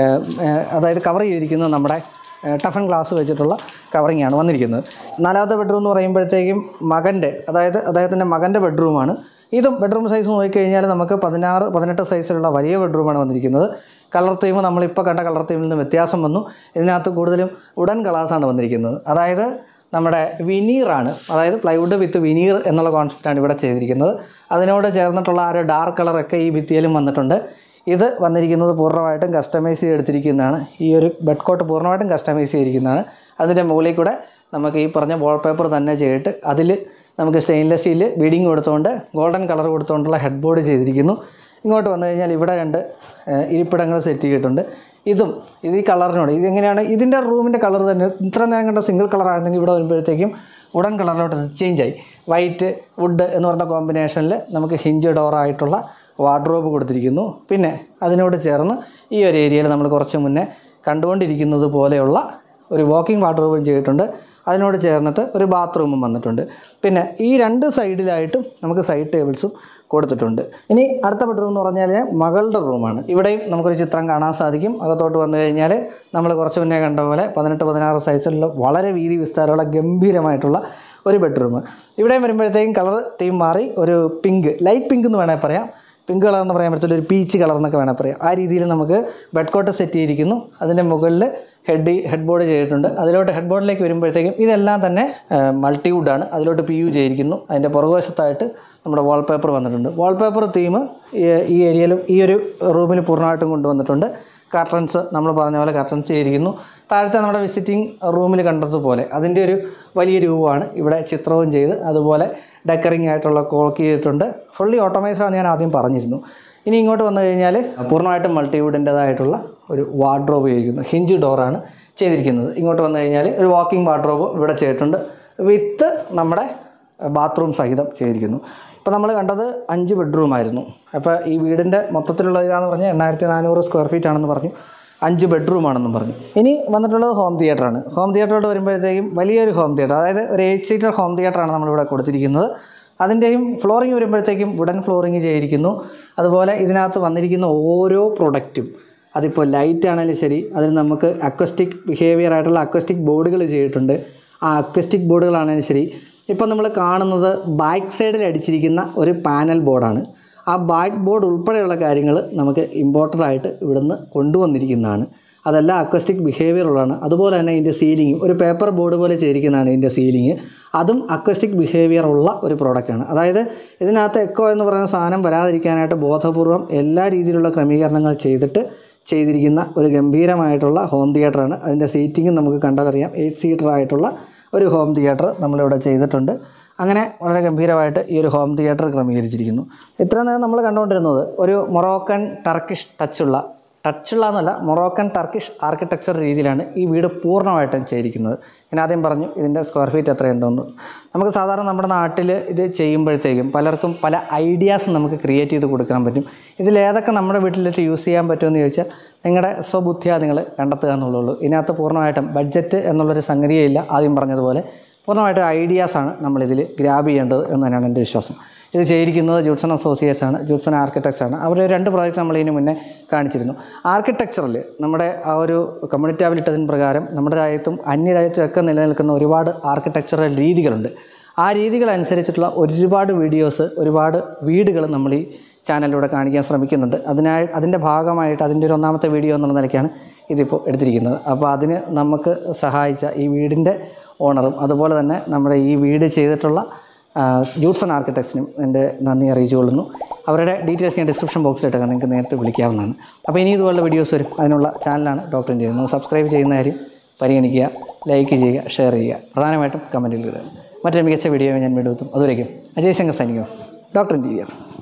അതായത് കവർ ചെയ്തിരിക്കുന്നത് നമ്മുടെ ടഫൻ ഗ്ലാസ് വെച്ചിട്ടുള്ള കവറിങ് ആണ് വന്നിരിക്കുന്നത് നാലാമത്തെ ബെഡ്റൂം എന്ന് പറയുമ്പോഴത്തേക്കും മകൻ്റെ അതായത് അദ്ദേഹത്തിൻ്റെ മകൻ്റെ ബെഡ്റൂമാണ് ഇതും ബെഡ്റൂം സൈസ് നോക്കിക്കഴിഞ്ഞാൽ നമുക്ക് പതിനാറ് പതിനെട്ട് സൈസിലുള്ള വലിയ ബെഡ്റൂമാണ് വന്നിരിക്കുന്നത് കളർ തീം നമ്മളിപ്പോൾ കണ്ട കളർ തീമിൽ നിന്ന് വ്യത്യാസം വന്നു ഇതിനകത്ത് കൂടുതലും ഉടൻ കളേഴ്സാണ് വന്നിരിക്കുന്നത് അതായത് നമ്മുടെ വിനീറാണ് അതായത് പ്ലൈവുഡ് വിത്ത് വിനീർ എന്നുള്ള കോൺസെപ്റ്റാണ് ഇവിടെ ചെയ്തിരിക്കുന്നത് അതിനോട് ചേർന്നിട്ടുള്ള ആ ഒരു ഡാർക്ക് കളറൊക്കെ ഈ ഭിത്തിയിലും വന്നിട്ടുണ്ട് ഇത് വന്നിരിക്കുന്നത് പൂർണ്ണമായിട്ടും കസ്റ്റമൈസ് ചെയ്തെടുത്തിരിക്കുന്നതാണ് ഈ ഒരു ബെഡ് കോട്ട് പൂർണ്ണമായിട്ടും കസ്റ്റമൈസ് ചെയ്തിരിക്കുന്നതാണ് അതിൻ്റെ മുകളിൽ കൂടെ നമുക്ക് ഈ പറഞ്ഞ വാൾപേപ്പർ തന്നെ ചെയ്തിട്ട് അതിൽ നമുക്ക് സ്റ്റെയിൻലെസ് സ്റ്റീൽ ബീഡിങ് കൊടുത്തുകൊണ്ട് ഗോൾഡൻ കളർ കൊടുത്തുകൊണ്ടുള്ള ഹെഡ് ബോർഡ് ചെയ്തിരിക്കുന്നു ഇങ്ങോട്ട് വന്നു കഴിഞ്ഞാൽ ഇവിടെ രണ്ട് ഏഹ്, ഇരിപ്പിടങ്ങൾ സെറ്റ് ചെയ്തിട്ടുണ്ട് ഇതും ഇത് ഈ കളറിനോട് ഇതെങ്ങനെയാണ് ഇതിൻ്റെ റൂമിൻ്റെ കളർ തന്നെ ഇത്ര നേരം കണ്ട സിംഗിൾ കളർ ആയിരുന്നെങ്കിൽ ഇവിടെ വരുമ്പോഴത്തേക്കും ഉടൻ കളറിലോട്ട് ചേഞ്ച് ആയി വൈറ്റ് വുഡ് എന്ന് പറഞ്ഞ കോമ്പിനേഷനിൽ നമുക്ക് ഹിഞ്ച് ഡോറായിട്ടുള്ള വാർഡ്രോബ് കൊടുത്തിരിക്കുന്നു പിന്നെ അതിനോട് ചേർന്ന് ഈ ഒരു ഏരിയയിൽ നമ്മൾ കുറച്ച് മുന്നേ കണ്ടുകൊണ്ടിരിക്കുന്നത് പോലെയുള്ള ഒരു വാക്കിംഗ് വാർഡ്രോബും ചെയ്തിട്ടുണ്ട് അതിനോട് ചേർന്നിട്ട് ഒരു ബാത്റൂമും വന്നിട്ടുണ്ട് പിന്നെ ഈ രണ്ട് സൈഡിലായിട്ടും നമുക്ക് സൈഡ് ടേബിൾസും കൊടുത്തിട്ടുണ്ട് ഇനി അടുത്ത ബെഡ്റൂം എന്ന് പറഞ്ഞാൽ മകളുടെ റൂമാണ് ഇവിടെയും നമുക്കൊരു ചിത്രം കാണാൻ സാധിക്കും അകത്തോട്ട് വന്നു കഴിഞ്ഞാൽ നമ്മൾ കുറച്ച് മുന്നേ കണ്ട പോലെ പതിനെട്ട് പതിനാറ് സൈസിലുള്ള വളരെ വീതി വിസ്താരമുള്ള ഗംഭീരമായിട്ടുള്ള ഒരു ബെഡ്റൂം ഇവിടെയും വരുമ്പോഴത്തേക്കും കളർ തീം മാറി ഒരു പിങ്ക് ലൈറ്റ് പിങ്ക് എന്ന് വേണമെങ്കിൽ പറയാം പിങ്ക് കളർ എന്ന് പറയാൻ പറ്റില്ല ഒരു പീച്ച് കളർ എന്നൊക്കെ വേണേൽ പറയാം ആ രീതിയിൽ നമുക്ക് ബെഡ് കോട്ട് സെറ്റ് ചെയ്തിരിക്കുന്നു അതിൻ്റെ മുകളിൽ ഹെഡ് ഹെഡ് ബോർഡ് ചെയ്തിട്ടുണ്ട് അതിലോട്ട് ഹെഡ് ബോർഡിലേക്ക് വരുമ്പോഴത്തേക്കും ഇതെല്ലാം തന്നെ മൾട്ടിവുഡാണ് അതിലോട്ട് പി യു ചെയ്തിരിക്കുന്നു അതിൻ്റെ പുറകുവശത്തായിട്ട് നമ്മുടെ വാൾപേപ്പർ വന്നിട്ടുണ്ട് വാൾപേപ്പർ തീം ഈ ഏരിയയിലും ഈ ഒരു റൂമിൽ പൂർണ്ണമായിട്ടും കൊണ്ടുവന്നിട്ടുണ്ട് കർട്ടൻസ് നമ്മൾ പറഞ്ഞ പോലെ കർട്ടൻസ് ചെയ്തിരിക്കുന്നു താഴത്തെ നമ്മുടെ വിസിറ്റിംഗ് റൂമിൽ കണ്ടതുപോലെ അതിൻ്റെ ഒരു വലിയ രൂപമാണ് ഇവിടെ ചിത്രവും ചെയ്ത് അതുപോലെ ഡെക്കറിങ് ആയിട്ടുള്ള കോൾക്ക് ചെയ്തിട്ടുണ്ട് ഫുള്ളി ഓട്ടോമൈസ്ഡാണ് ഞാൻ ആദ്യം പറഞ്ഞിരുന്നു ഇനി ഇങ്ങോട്ട് വന്നു കഴിഞ്ഞാൽ പൂർണ്ണമായിട്ടും മൾട്ടിവുഡിൻ്റെതായിട്ടുള്ള ഒരു വാർഡ്രോബ് ചെയ്തിരിക്കുന്നു ഹിഞ്ച് ഡോറാണ് ചെയ്തിരിക്കുന്നത് ഇങ്ങോട്ട് വന്നു കഴിഞ്ഞാൽ ഒരു വാക്കിംഗ് വാർഡ്രോബ് ഇവിടെ ചെയ്തിട്ടുണ്ട് വിത്ത് നമ്മുടെ ബാത്റൂം സഹിതം ചെയ്തിരിക്കുന്നു ഇപ്പോൾ നമ്മൾ കണ്ടത് അഞ്ച് ബെഡ്റൂം ആയിരുന്നു അപ്പോൾ ഈ വീടിൻ്റെ മൊത്തത്തിലുള്ള ഇതാന്ന് പറഞ്ഞാൽ എണ്ണായിരത്തി നാനൂറ് സ്ക്വയർ ഫീറ്റ് ആണെന്ന് പറഞ്ഞു അഞ്ച് ബെഡ്റൂം ആണെന്നും പറഞ്ഞു ഇനി വന്നിട്ടുള്ളത് ഹോം തിയേറ്ററാണ് ഹോം തിയേറ്ററോട് വരുമ്പോഴത്തേക്കും വലിയൊരു ഹോം തിയേറ്റർ അതായത് ഒരു എയ്റ്റ് സീറ്റർ ഹോം തിയേറ്ററാണ് നമ്മളിവിടെ കൊടുത്തിരിക്കുന്നത് അതിൻ്റെയും ഫ്ലോറിങ് വരുമ്പോഴത്തേക്കും വുഡൻ ഫ്ലോറിങ് ചെയ്തിരിക്കുന്നു അതുപോലെ ഇതിനകത്ത് വന്നിരിക്കുന്ന ഓരോ പ്രൊഡക്റ്റും അതിപ്പോൾ ലൈറ്റ് ആണെങ്കിലും ശരി അതിൽ നമുക്ക് അക്വസ്റ്റിക് ബിഹേവിയർ ആയിട്ടുള്ള അക്വസ്റ്റിക് ബോർഡുകൾ ചെയ്തിട്ടുണ്ട് ആ അക്വസ്റ്റിക് ബോർഡുകളാണെങ്കിലും ശരി ഇപ്പം നമ്മൾ കാണുന്നത് ബാക്ക് സൈഡിൽ അടിച്ചിരിക്കുന്ന ഒരു പാനൽ ബോർഡാണ് ആ ബാക്ക് ബോർഡ് ഉൾപ്പെടെയുള്ള കാര്യങ്ങൾ നമുക്ക് ഇമ്പോർട്ടൻ്റ് ആയിട്ട് ഇവിടുന്ന് കൊണ്ടുവന്നിരിക്കുന്നതാണ് അതെല്ലാം അക്വസ്റ്റിക് ബിഹേവിയർ ഉള്ളതാണ് അതുപോലെ തന്നെ ഇതിൻ്റെ സീലിംഗ് ഒരു പേപ്പർ ബോർഡ് പോലെ ചെയ്തിരിക്കുന്നതാണ് ഇതിൻ്റെ സീലിംഗ് അതും അക്വസ്റ്റിക് ബിഹേവിയർ ഉള്ള ഒരു പ്രോഡക്റ്റാണ് അതായത് ഇതിനകത്ത് എക്കോ എന്ന് പറയുന്ന സാധനം വരാതിരിക്കാനായിട്ട് ബോധപൂർവം എല്ലാ രീതിയിലുള്ള ക്രമീകരണങ്ങൾ ചെയ്തിട്ട് ചെയ്തിരിക്കുന്ന ഒരു ഗംഭീരമായിട്ടുള്ള ഹോം തിയേറ്ററാണ് അതിൻ്റെ സീറ്റിംഗ് നമുക്ക് കണ്ടാലറിയാം എയ്റ്റ് സീറ്റർ ആയിട്ടുള്ള ഒരു ഹോം തിയേറ്റർ നമ്മളിവിടെ ചെയ്തിട്ടുണ്ട് അങ്ങനെ വളരെ ഗംഭീരമായിട്ട് ഈ ഒരു ഹോം തിയേറ്റർ ക്രമീകരിച്ചിരിക്കുന്നു ഇത്ര നേരം നമ്മൾ കണ്ടുകൊണ്ടിരുന്നത് ഒരു മൊറോക്കൻ ടർക്കിഷ് ടച്ചുള്ള ടച്ചുള്ള എന്നല്ല മൊറോക്കൻ ടർക്കിഷ് ആർക്കിടെക്ചർ രീതിയിലാണ് ഈ വീട് പൂർണ്ണമായിട്ടും ചെയ്തിരിക്കുന്നത് ഞാൻ ആദ്യം പറഞ്ഞു ഇതിൻ്റെ സ്ക്വയർ ഫീറ്റ് എത്രയുണ്ടെന്ന് നമുക്ക് സാധാരണ നമ്മുടെ നാട്ടിൽ ഇത് ചെയ്യുമ്പോഴത്തേക്കും പലർക്കും പല ഐഡിയാസ് നമുക്ക് ക്രിയേറ്റ് ചെയ്ത് കൊടുക്കാൻ പറ്റും ഇതിലേതൊക്കെ നമ്മുടെ വീട്ടിലിട്ട് യൂസ് ചെയ്യാൻ പറ്റുമെന്ന് ചോദിച്ചാൽ നിങ്ങളുടെ സ്വബുദ്ധിയാ നിങ്ങൾ കണ്ടെത്തുക എന്നുള്ളൂ ഇതിനകത്ത് പൂർണ്ണമായിട്ടും ബഡ്ജറ്റ് എന്നുള്ളൊരു സംഗതിയേ ഇല്ല ആദ്യം പറഞ്ഞതുപോലെ പൂർണ്ണമായിട്ടും ഐഡിയാസാണ് നമ്മളിതിൽ ഗ്രാബ് ചെയ്യേണ്ടത് എന്ന് തന്നെയാണ് എൻ്റെ വിശ്വാസം ഇത് ചെയ്തിരിക്കുന്നത് ജൂട്സൺ അസോസിയേറ്റ്സ് ആണ് ജൂട്സൺ ആർക്കിടെക്ട്സ് ആണ് അവരുടെ രണ്ട് പ്രോജക്റ്റ് നമ്മൾ ഇതിന് മുന്നേ കാണിച്ചിരുന്നു ആർക്കിടെക്ചറിൽ നമ്മുടെ ആ ഒരു കമ്മ്യൂണിറ്റി ടാബിലിട്ടതിന് പ്രകാരം നമ്മുടെ രാജ്യത്തും അന്യരാജ്യത്തും ഒക്കെ നിലനിൽക്കുന്ന ഒരുപാട് ആർക്കിടെക്ചറൽ രീതികളുണ്ട് ആ രീതികൾ അനുസരിച്ചിട്ടുള്ള ഒരുപാട് വീഡിയോസ് ഒരുപാട് വീടുകൾ നമ്മൾ ഈ ചാനലിലൂടെ കാണിക്കാൻ ശ്രമിക്കുന്നുണ്ട് അതിനായി അതിൻ്റെ ഭാഗമായിട്ട് അതിൻ്റെ ഒരു ഒന്നാമത്തെ വീഡിയോ എന്നുള്ള നിലയ്ക്കാണ് ഇതിപ്പോൾ എടുത്തിരിക്കുന്നത് അപ്പോൾ അതിന് നമുക്ക് സഹായിച്ച ഈ വീടിൻ്റെ ഓണറും അതുപോലെ തന്നെ നമ്മുടെ ഈ വീട് ചെയ്തിട്ടുള്ള ആ, ജൂട്സൺ ആർക്കിടെക്ട്സിനും എൻ്റെ നന്ദി അറിയിച്ചു കൊള്ളുന്നു അവരുടെ ഡീറ്റെയിൽസ് ഞാൻ ഡിസ്ക്രിപ്ഷൻ ബോക്സിലിട്ടേക്കാം നിങ്ങൾക്ക് നേരിട്ട് വിളിക്കാവുന്നതാണ് അപ്പോൾ ഇനി ഇതുപോലുള്ള വീഡിയോസ് വരും അതിനുള്ള ചാനലാണ് ഡോക്ടർ ചെയ്യുന്നത് സബ്സ്ക്രൈബ് ചെയ്യുന്ന കാര്യം പരിഗണിക്കുക ലൈക്ക് ചെയ്യുക ഷെയർ ചെയ്യുക പ്രധാനമായിട്ടും കമൻറ്റിൽ ഇടുക മറ്റൊരു മികച്ച വീഡിയോ ഞാൻ വീണ്ടും എത്തും അതുവരേക്കും അജയ് ശങ്കർ സൈനിക്കും ഡോക്ടർ ഇൻറ്റീരിയർ